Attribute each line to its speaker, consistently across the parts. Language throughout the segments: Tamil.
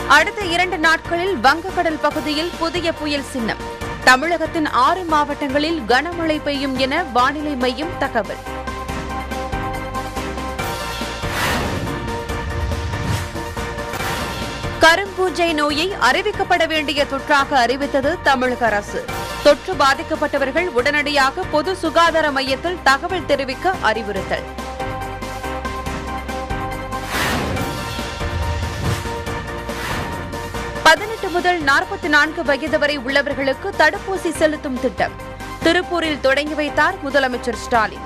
Speaker 1: அடுத்த இரண்டு நாட்களில் வங்கக்கடல் பகுதியில் புதிய புயல் சின்னம் தமிழகத்தின் ஆறு மாவட்டங்களில் கனமழை பெய்யும் என வானிலை மையம் தகவல் கரும்பூஞ்சை நோயை அறிவிக்கப்பட வேண்டிய தொற்றாக அறிவித்தது தமிழக அரசு தொற்று பாதிக்கப்பட்டவர்கள் உடனடியாக பொது சுகாதார மையத்தில் தகவல் தெரிவிக்க அறிவுறுத்தல் பதினெட்டு முதல் நாற்பத்தி நான்கு வயது வரை உள்ளவர்களுக்கு தடுப்பூசி செலுத்தும் திட்டம் திருப்பூரில் தொடங்கி வைத்தார் முதலமைச்சர் ஸ்டாலின்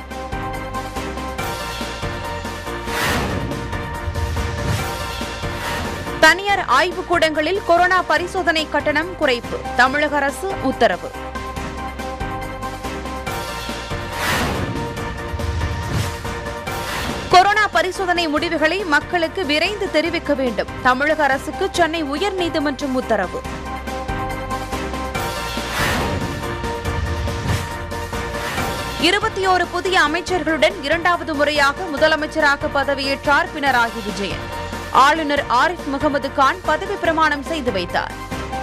Speaker 1: தனியார் ஆய்வுக்கூடங்களில் கொரோனா பரிசோதனை கட்டணம் குறைப்பு தமிழக அரசு உத்தரவு கொரோனா பரிசோதனை முடிவுகளை மக்களுக்கு விரைந்து தெரிவிக்க வேண்டும் தமிழக அரசுக்கு சென்னை உயர்நீதிமன்றம் உத்தரவு இருபத்தி ஓரு புதிய அமைச்சர்களுடன் இரண்டாவது முறையாக முதலமைச்சராக பதவியேற்றார் பினராயி விஜயன் ஆளுநர் ஆரிஃப் முகமது கான் பதவி பிரமாணம் செய்து வைத்தார்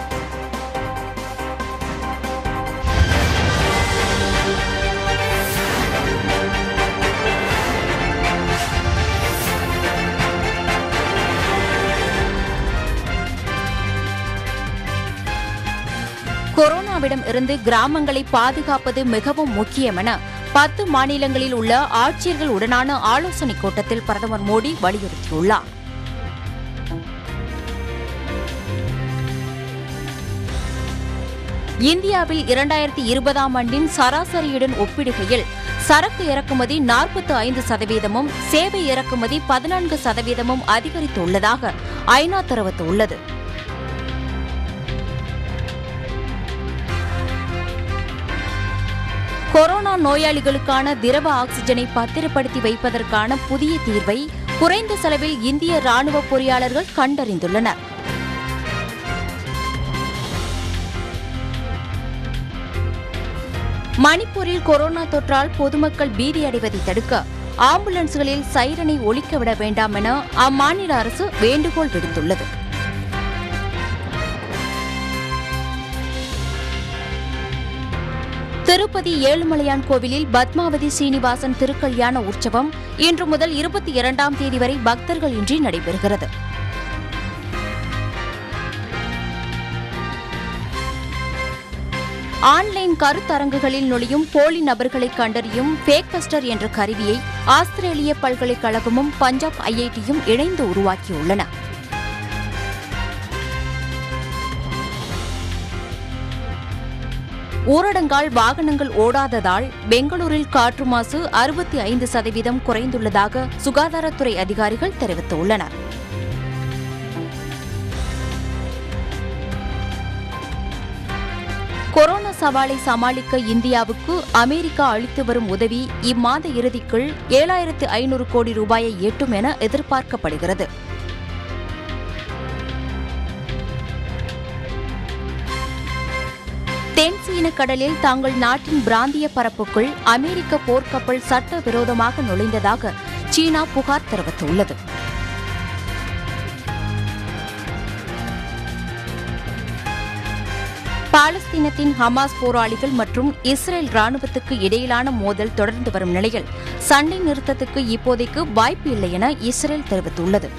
Speaker 2: கொரோனாவிடம் இருந்து கிராமங்களை பாதுகாப்பது மிகவும் முக்கியம் என பத்து மாநிலங்களில் உள்ள ஆட்சியர்கள் உடனான ஆலோசனைக் கூட்டத்தில் பிரதமர் மோடி வலியுறுத்தியுள்ளார் இந்தியாவில் இரண்டாயிரத்தி இருபதாம் ஆண்டின் சராசரியுடன் ஒப்பிடுகையில் சரக்கு இறக்குமதி நாற்பத்தி ஐந்து சதவீதமும் சேவை இறக்குமதி பதினான்கு சதவீதமும் அதிகரித்துள்ளதாக ஐநா தெரிவித்துள்ளது கொரோனா நோயாளிகளுக்கான திரவ ஆக்சிஜனை பத்திரப்படுத்தி வைப்பதற்கான புதிய தீர்வை குறைந்த செலவில் இந்திய ராணுவ பொறியாளர்கள் கண்டறிந்துள்ளனர் மணிப்பூரில் கொரோனா தொற்றால் பொதுமக்கள் பீதியடைவதை தடுக்க ஆம்புலன்ஸ்களில் சைரனை ஒலிக்க விட வேண்டாம் என அம்மாநில அரசு வேண்டுகோள் விடுத்துள்ளது திருப்பதி ஏழுமலையான் கோவிலில் பத்மாவதி சீனிவாசன் திருக்கல்யாண உற்சவம் இன்று முதல் இருபத்தி இரண்டாம் தேதி வரை பக்தர்கள் இன்றி நடைபெறுகிறது ஆன்லைன் கருத்தரங்குகளில் நுழையும் போலி நபர்களை கண்டறியும் ஃபேக்கஸ்டர் என்ற கருவியை ஆஸ்திரேலிய பல்கலைக்கழகமும் பஞ்சாப் ஐஐடியும் இணைந்து உருவாக்கியுள்ளன ஊரடங்கால் வாகனங்கள் ஓடாததால் பெங்களூரில் காற்று மாசு அறுபத்தி ஐந்து சதவீதம் குறைந்துள்ளதாக சுகாதாரத்துறை அதிகாரிகள் தெரிவித்துள்ளனர் கொரோனா சவாலை சமாளிக்க இந்தியாவுக்கு அமெரிக்கா அளித்து வரும் உதவி இம்மாத இறுதிக்குள் ஏழாயிரத்து ஐநூறு கோடி ரூபாயை எட்டும் என எதிர்பார்க்கப்படுகிறது தென் சீன கடலில் தங்கள் நாட்டின் பிராந்திய பரப்புக்குள் அமெரிக்க போர்க்கப்பல் சட்டவிரோதமாக நுழைந்ததாக சீனா புகார் தெரிவித்துள்ளது பாலஸ்தீனத்தின் ஹமாஸ் போராளிகள் மற்றும் இஸ்ரேல் ராணுவத்துக்கு இடையிலான மோதல் தொடர்ந்து வரும் நிலையில் சண்டை நிறுத்தத்துக்கு இப்போதைக்கு வாய்ப்பு இல்லை என இஸ்ரேல் தெரிவித்துள்ளது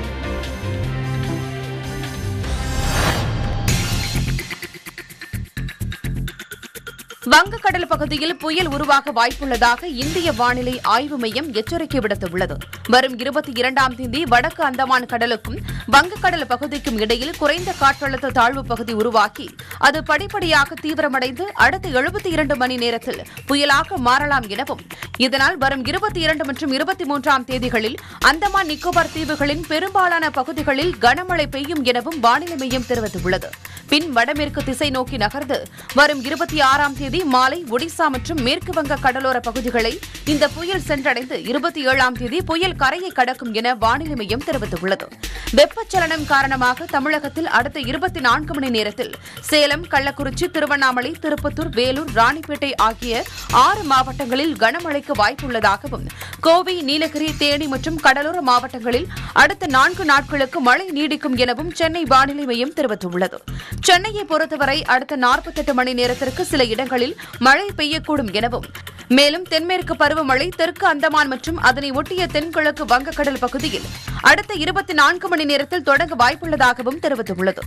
Speaker 1: வங்கக்கடல் பகுதியில் புயல் உருவாக வாய்ப்புள்ளதாக இந்திய வானிலை ஆய்வு மையம் எச்சரிக்கை விடுத்துள்ளது வரும் இருபத்தி இரண்டாம் தேதி வடக்கு அந்தமான் கடலுக்கும் வங்கக்கடல் பகுதிக்கும் இடையில் குறைந்த காற்றழுத்த தாழ்வு பகுதி உருவாக்கி அது படிப்படியாக தீவிரமடைந்து அடுத்த எழுபத்தி இரண்டு மணி நேரத்தில் புயலாக மாறலாம் எனவும் இதனால் வரும் இருபத்தி இரண்டு மற்றும் இருபத்தி மூன்றாம் தேதிகளில் அந்தமான் நிக்கோபார் தீவுகளின் பெரும்பாலான பகுதிகளில் கனமழை பெய்யும் எனவும் வானிலை மையம் தெரிவித்துள்ளது பின் வடமேற்கு திசை நோக்கி நகர்ந்து வரும் இருபத்தி ஆறாம் தேதி தேதி மாலை ஒடிசா மற்றும் மேற்கு வங்க கடலோர பகுதிகளை இந்த புயல் சென்றடைந்து இருபத்தி ஏழாம் தேதி புயல் கரையை கடக்கும் என வானிலை மையம் தெரிவித்துள்ளது வெப்பச்சலனம் காரணமாக தமிழகத்தில் அடுத்த இருபத்தி நான்கு மணி நேரத்தில் சேலம் கள்ளக்குறிச்சி திருவண்ணாமலை திருப்பத்தூர் வேலூர் ராணிப்பேட்டை ஆகிய ஆறு மாவட்டங்களில் கனமழைக்கு வாய்ப்புள்ளதாகவும் கோவை நீலகிரி தேனி மற்றும் கடலோர மாவட்டங்களில் அடுத்த நான்கு நாட்களுக்கு மழை நீடிக்கும் எனவும் சென்னை வானிலை மையம் தெரிவித்துள்ளது சென்னையை பொறுத்தவரை அடுத்த நாற்பத்தெட்டு மணி நேரத்திற்கு சில இடங்களில் மழை பெய்யக்கூடும் எனவும் மேலும் தென்மேற்கு பருவமழை தெற்கு அந்தமான் மற்றும் அதனை ஒட்டிய தென்கிழக்கு வங்கக்கடல் பகுதியில் அடுத்த இருபத்தி நான்கு மணி நேரத்தில் தொடங்க வாய்ப்புள்ளதாகவும் தெரிவித்துள்ளது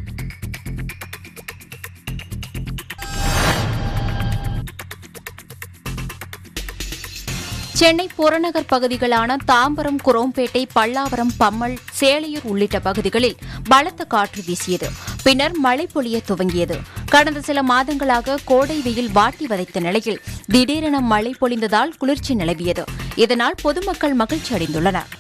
Speaker 2: சென்னை புறநகர் பகுதிகளான தாம்பரம் குரோம்பேட்டை பல்லாவரம் பம்மல் சேலையூர் உள்ளிட்ட பகுதிகளில் பலத்த காற்று வீசியது பின்னர் மழை பொழிய துவங்கியது கடந்த சில மாதங்களாக கோடை வெயில் வாட்டி வதைத்த நிலையில் திடீரென மழை பொழிந்ததால் குளிர்ச்சி நிலவியது இதனால் பொதுமக்கள் மகிழ்ச்சி அடைந்துள்ளனர்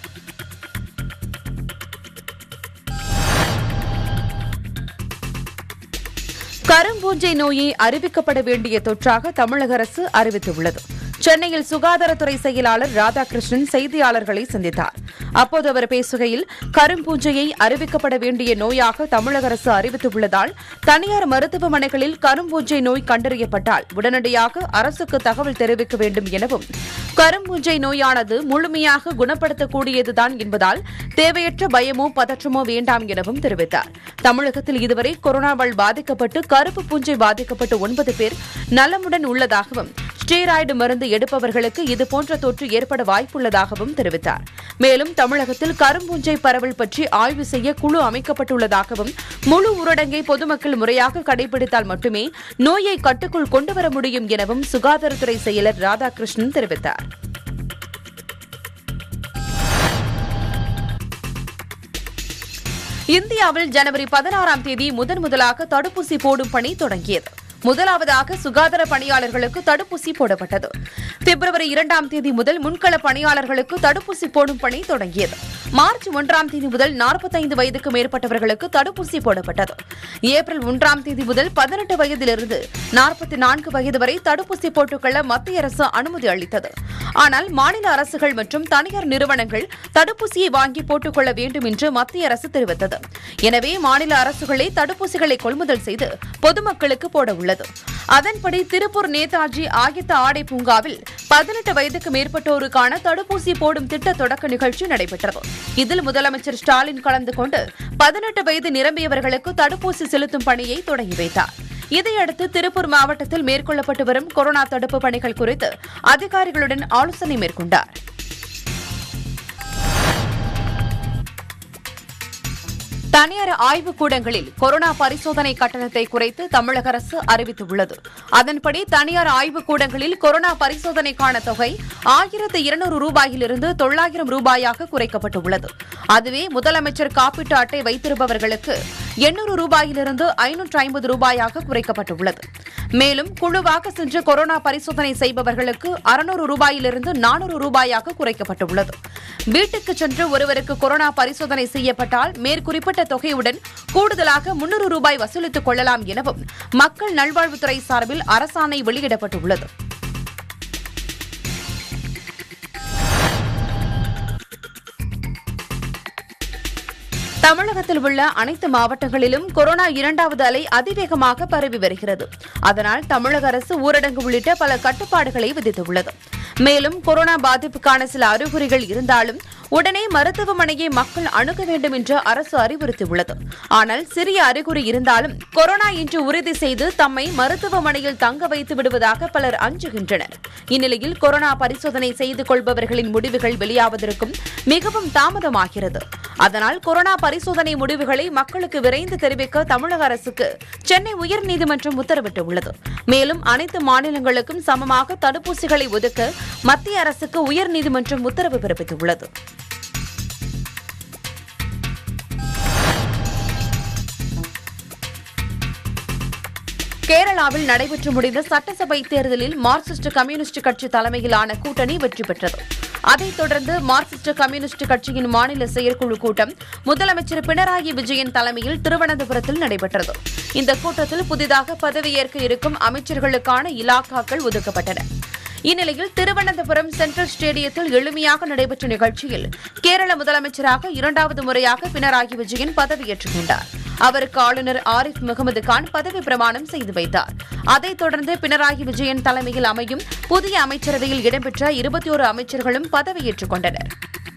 Speaker 1: கரும்பூஞ்சை நோயை அறிவிக்கப்பட வேண்டிய தொற்றாக தமிழக அரசு அறிவித்துள்ளது சென்னையில் சுகாதாரத்துறை செயலாளர் ராதாகிருஷ்ணன் செய்தியாளர்களை சந்தித்தார் அப்போது அவர் பேசுகையில் கரும்பூஞ்சையை அறிவிக்கப்பட வேண்டிய நோயாக தமிழக அரசு அறிவித்துள்ளதால் தனியார் மருத்துவமனைகளில் கரும்பூஞ்சை நோய் கண்டறியப்பட்டால் உடனடியாக அரசுக்கு தகவல் தெரிவிக்க வேண்டும் எனவும் கரும்பூஞ்சை நோயானது முழுமையாக குணப்படுத்தக்கூடியதுதான் என்பதால் தேவையற்ற பயமோ பதற்றமோ வேண்டாம் எனவும் தெரிவித்தார் தமிழகத்தில் இதுவரை கொரோனாவால் பாதிக்கப்பட்டு கருப்பு பூஞ்சை பாதிக்கப்பட்டு ஒன்பது பேர் நலமுடன் உள்ளதாகவும் ஸ்டீராய்டு மருந்து எடுப்பவர்களுக்கு இதுபோன்ற தொற்று ஏற்பட வாய்ப்புள்ளதாகவும் தெரிவித்தார் மேலும் தமிழகத்தில் கரும்பூஞ்சை பரவல் பற்றி ஆய்வு செய்ய குழு அமைக்கப்பட்டுள்ளதாகவும் முழு ஊரடங்கை பொதுமக்கள் முறையாக கடைபிடித்தால் மட்டுமே நோயை கட்டுக்குள் கொண்டுவர முடியும் எனவும் சுகாதாரத்துறை செயலர் ராதாகிருஷ்ணன் தெரிவித்தார் இந்தியாவில் ஜனவரி பதினாறாம் தேதி முதன் முதலாக தடுப்பூசி போடும் பணி தொடங்கியது முதலாவதாக சுகாதார பணியாளர்களுக்கு தடுப்பூசி போடப்பட்டது பிப்ரவரி இரண்டாம் தேதி முதல் முன்கள பணியாளர்களுக்கு தடுப்பூசி போடும் பணி தொடங்கியது மார்ச் ஒன்றாம் தேதி முதல் நாற்பத்தைந்து வயதுக்கு மேற்பட்டவர்களுக்கு தடுப்பூசி போடப்பட்டது ஏப்ரல் ஒன்றாம் தேதி முதல் பதினெட்டு வயதிலிருந்து நாற்பத்தி நான்கு வயது வரை தடுப்பூசி போட்டுக்கொள்ள மத்திய அரசு அனுமதி அளித்தது ஆனால் மாநில அரசுகள் மற்றும் தனியார் நிறுவனங்கள் தடுப்பூசியை வாங்கி போட்டுக்கொள்ள வேண்டும் என்று மத்திய அரசு தெரிவித்தது எனவே மாநில அரசுகளே தடுப்பூசிகளை கொள்முதல் செய்து பொதுமக்களுக்கு போட உள்ளது அதன்படி திருப்பூர் நேதாஜி ஆயத்த ஆடை பூங்காவில் பதினெட்டு வயதுக்கு மேற்பட்டோருக்கான தடுப்பூசி போடும் திட்ட தொடக்க நிகழ்ச்சி நடைபெற்றது இதில் முதலமைச்சர் ஸ்டாலின் கலந்து கொண்டு பதினெட்டு வயது நிரம்பியவர்களுக்கு தடுப்பூசி செலுத்தும் பணியை தொடங்கி வைத்தார் இதையடுத்து திருப்பூர் மாவட்டத்தில் மேற்கொள்ளப்பட்டு வரும் கொரோனா தடுப்பு பணிகள் குறித்து அதிகாரிகளுடன் ஆலோசனை மேற்கொண்டார் தனியார் ஆய்வுக் கூடங்களில் கொரோனா பரிசோதனை கட்டணத்தை குறைத்து தமிழக அரசு அறிவித்துள்ளது அதன்படி தனியார் ஆய்வுக் கூடங்களில் கொரோனா பரிசோதனைக்கான தொகை ஆயிரத்து இருநூறு ரூபாயிலிருந்து தொள்ளாயிரம் ரூபாயாக குறைக்கப்பட்டுள்ளது அதுவே முதலமைச்சர் காப்பீட்டு அட்டை வைத்திருப்பவர்களுக்கு எண்ணூறு ரூபாயிலிருந்து ஐநூற்று ஐம்பது ரூபாயாக குறைக்கப்பட்டுள்ளது மேலும் குழுவாக சென்று கொரோனா பரிசோதனை செய்பவர்களுக்கு அறுநூறு ரூபாயிலிருந்து நானூறு ரூபாயாக குறைக்கப்பட்டுள்ளது வீட்டுக்கு சென்று ஒருவருக்கு கொரோனா பரிசோதனை செய்யப்பட்டால் மேற்குறிப்பிட்ட தொகையுடன் கூடுதலாக முன்னூறு ரூபாய் வசூலித்துக் கொள்ளலாம் எனவும் மக்கள் நல்வாழ்வுத்துறை சார்பில் அரசாணை வெளியிடப்பட்டுள்ளது தமிழகத்தில் உள்ள அனைத்து மாவட்டங்களிலும் கொரோனா இரண்டாவது அலை அதிவேகமாக பரவி வருகிறது அதனால் தமிழக அரசு ஊரடங்கு உள்ளிட்ட பல கட்டுப்பாடுகளை விதித்துள்ளது மேலும் கொரோனா பாதிப்புக்கான சில அறிகுறிகள் இருந்தாலும் உடனே மருத்துவமனையை மக்கள் அணுக வேண்டும் என்று அரசு அறிவுறுத்தியுள்ளது ஆனால் சிறிய அறிகுறி இருந்தாலும் கொரோனா என்று உறுதி செய்து தம்மை மருத்துவமனையில் தங்க வைத்து விடுவதாக பலர் அஞ்சுகின்றனர் இந்நிலையில் கொரோனா பரிசோதனை செய்து கொள்பவர்களின் முடிவுகள் வெளியாவதற்கும் மிகவும் தாமதமாகிறது அதனால் கொரோனா பரிசோதனை முடிவுகளை மக்களுக்கு விரைந்து தெரிவிக்க தமிழக அரசுக்கு சென்னை உயர்நீதிமன்றம் உத்தரவிட்டுள்ளது மேலும் அனைத்து மாநிலங்களுக்கும் சமமாக தடுப்பூசிகளை ஒதுக்க மத்திய அரசுக்கு உயர்நீதிமன்றம் உத்தரவு பிறப்பித்துள்ளது கேரளாவில் நடைபெற்று முடிந்த சட்டசபை தேர்தலில் மார்க்சிஸ்ட் கம்யூனிஸ்ட் கட்சி தலைமையிலான கூட்டணி வெற்றி பெற்றது அதைத் தொடர்ந்து மார்க்சிஸ்ட் கம்யூனிஸ்ட் கட்சியின் மாநில செயற்குழு கூட்டம் முதலமைச்சர் பினராயி விஜயன் தலைமையில் திருவனந்தபுரத்தில் நடைபெற்றது இந்த கூட்டத்தில் புதிதாக பதவியேற்க இருக்கும் அமைச்சர்களுக்கான இலாக்காக்கள் ஒதுக்கப்பட்டன இந்நிலையில் திருவனந்தபுரம் சென்ட்ரல் ஸ்டேடியத்தில் எளிமையாக நடைபெற்ற நிகழ்ச்சியில் கேரள முதலமைச்சராக இரண்டாவது முறையாக பினராயி விஜயன் பதவியேற்றுக் கொண்டார் அவருக்கு ஆளுநர் ஆரிஃப் முகமது கான் பதவி பிரமாணம் செய்து வைத்தார் அதைத் தொடர்ந்து பினராயி விஜயன் தலைமையில் அமையும் புதிய அமைச்சரவையில் இடம்பெற்ற இருபத்தி ஒரு அமைச்சர்களும் பதவியேற்றுக் கொண்டனர்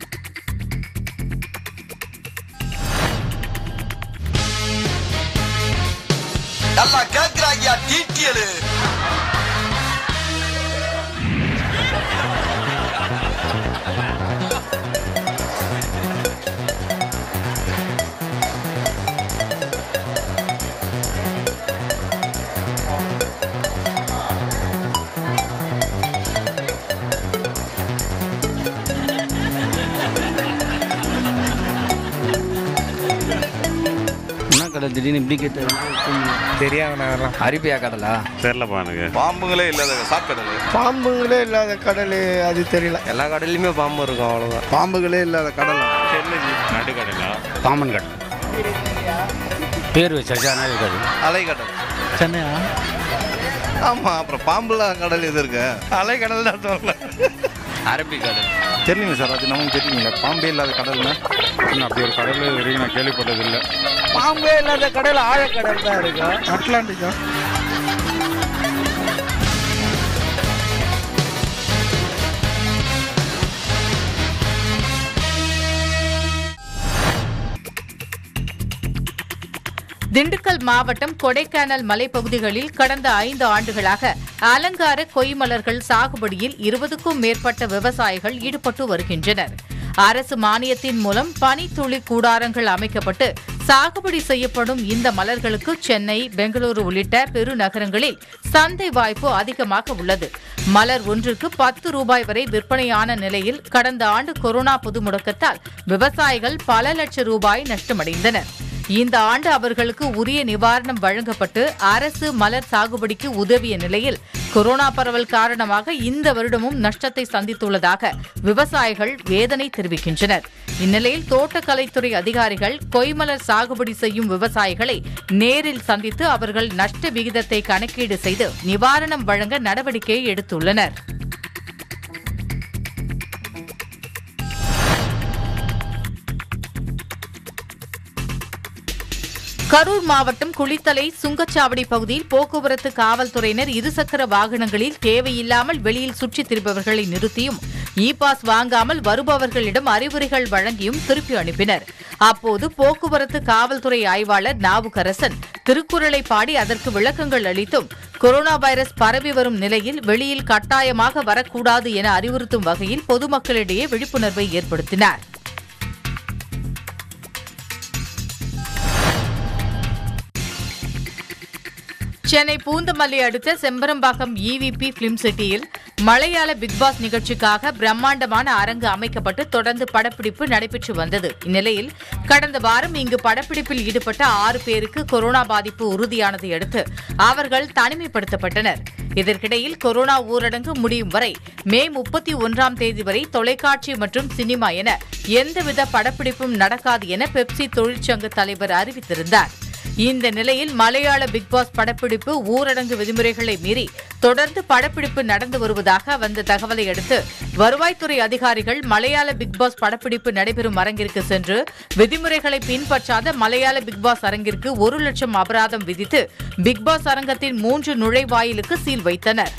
Speaker 3: நல்லா கேக்குறாங்கயா டீட்டியலு
Speaker 4: என்ன கடை திடீர்னு இப்படி கேட்ட
Speaker 5: தெரியாத
Speaker 4: அரிப்பியா கடலா
Speaker 6: தெரிலப்பா எனக்கு
Speaker 3: பாம்புங்களே இல்லாத சாக்கடல்
Speaker 5: பாம்புங்களே இல்லாத கடல் அது தெரியல எல்லா கடல்லையுமே பாம்பு இருக்கும் அவ்வளோதான் பாம்புகளே இல்லாத கடல்
Speaker 6: நடுக்கடலா
Speaker 4: பாம்பன் கடல் பேர் வச்சாச்சு ஆனால் இருக்காது
Speaker 3: அலைக்கடல்
Speaker 4: சென்னையா
Speaker 3: ஆமா அப்புறம் பாம்புல கடல் எது இருக்கு அலைக்கடல் தான் சொல்லல
Speaker 4: அரபி கடல்
Speaker 5: தெரியலங்க சார் அது நமக்கு தெரியுங்களா பாம்பே இல்லாத கடல்னா
Speaker 6: இன்னும் அப்படி ஒரு கடல் இது வரைக்கும் நான் கேள்விப்பட்டதில்லை
Speaker 5: பாம்பே இல்லாத கடல் ஆழக்கடல் தான் இருக்கு அட்லாண்டிக்கா
Speaker 7: திண்டுக்கல் மாவட்டம் கொடைக்கானல் மலைப்பகுதிகளில் கடந்த ஐந்து ஆண்டுகளாக அலங்கார கொய்மலர்கள் சாகுபடியில் இருபதுக்கும் மேற்பட்ட விவசாயிகள் ஈடுபட்டு வருகின்றனர் அரசு மானியத்தின் மூலம் பனித்துளி கூடாரங்கள் அமைக்கப்பட்டு சாகுபடி செய்யப்படும் இந்த மலர்களுக்கு சென்னை பெங்களூரு உள்ளிட்ட பெருநகரங்களில் சந்தை வாய்ப்பு அதிகமாக உள்ளது மலர் ஒன்றுக்கு பத்து ரூபாய் வரை விற்பனையான நிலையில் கடந்த ஆண்டு கொரோனா பொது முடக்கத்தால் விவசாயிகள் பல லட்சம் ரூபாய் நஷ்டமடைந்தனர் இந்த ஆண்டு அவர்களுக்கு உரிய நிவாரணம் வழங்கப்பட்டு அரசு மலர் சாகுபடிக்கு உதவிய நிலையில் கொரோனா பரவல் காரணமாக இந்த வருடமும் நஷ்டத்தை சந்தித்துள்ளதாக விவசாயிகள் வேதனை தெரிவிக்கின்றனர் இந்நிலையில் தோட்டக்கலைத்துறை அதிகாரிகள் கொய்மலர் சாகுபடி செய்யும் விவசாயிகளை நேரில் சந்தித்து அவர்கள் நஷ்ட விகிதத்தை கணக்கீடு செய்து நிவாரணம் வழங்க நடவடிக்கை எடுத்துள்ளனர் கரூர் மாவட்டம் குளித்தலை சுங்கச்சாவடி பகுதியில் போக்குவரத்து காவல்துறையினர் இருசக்கர வாகனங்களில் தேவையில்லாமல் வெளியில் சுற்றித் திரிபவர்களை நிறுத்தியும் இ பாஸ் வாங்காமல் வருபவர்களிடம் அறிவுரைகள் வழங்கியும் திருப்பி அனுப்பினர் அப்போது போக்குவரத்து காவல்துறை ஆய்வாளர் நாவுக்கரசன் திருக்குறளை பாடி அதற்கு விளக்கங்கள் அளித்தும் கொரோனா வைரஸ் பரவி வரும் நிலையில் வெளியில் கட்டாயமாக வரக்கூடாது என அறிவுறுத்தும் வகையில் பொதுமக்களிடையே விழிப்புணர்வை ஏற்படுத்தினார் சென்னை பூந்தமல்லி அடுத்த செம்பரம்பாக்கம் இவிபி பிலிம் சிட்டியில் மலையாள பிக் பாஸ் நிகழ்ச்சிக்காக பிரம்மாண்டமான அரங்கு அமைக்கப்பட்டு தொடர்ந்து படப்பிடிப்பு நடைபெற்று வந்தது இந்நிலையில் கடந்த வாரம் இங்கு படப்பிடிப்பில் ஈடுபட்ட ஆறு பேருக்கு கொரோனா பாதிப்பு உறுதியானதை அடுத்து அவர்கள் தனிமைப்படுத்தப்பட்டனர் இதற்கிடையில் கொரோனா ஊரடங்கு முடியும் வரை மே முப்பத்தி ஒன்றாம் தேதி வரை தொலைக்காட்சி மற்றும் சினிமா என எந்தவித படப்பிடிப்பும் நடக்காது என பெப்சி தொழிற்சங்க தலைவர் அறிவித்திருந்தார் இந்த நிலையில் மலையாள பிக் பாஸ் படப்பிடிப்பு ஊரடங்கு விதிமுறைகளை மீறி தொடர்ந்து படப்பிடிப்பு நடந்து வருவதாக வந்த தகவலை அடுத்து வருவாய்த்துறை அதிகாரிகள் மலையாள பிக் பாஸ் படப்பிடிப்பு நடைபெறும் அரங்கிற்கு சென்று விதிமுறைகளை பின்பற்றாத மலையாள பிக் பாஸ் அரங்கிற்கு ஒரு லட்சம் அபராதம் விதித்து பிக் பாஸ் அரங்கத்தின் மூன்று நுழைவாயிலுக்கு சீல் வைத்தனர்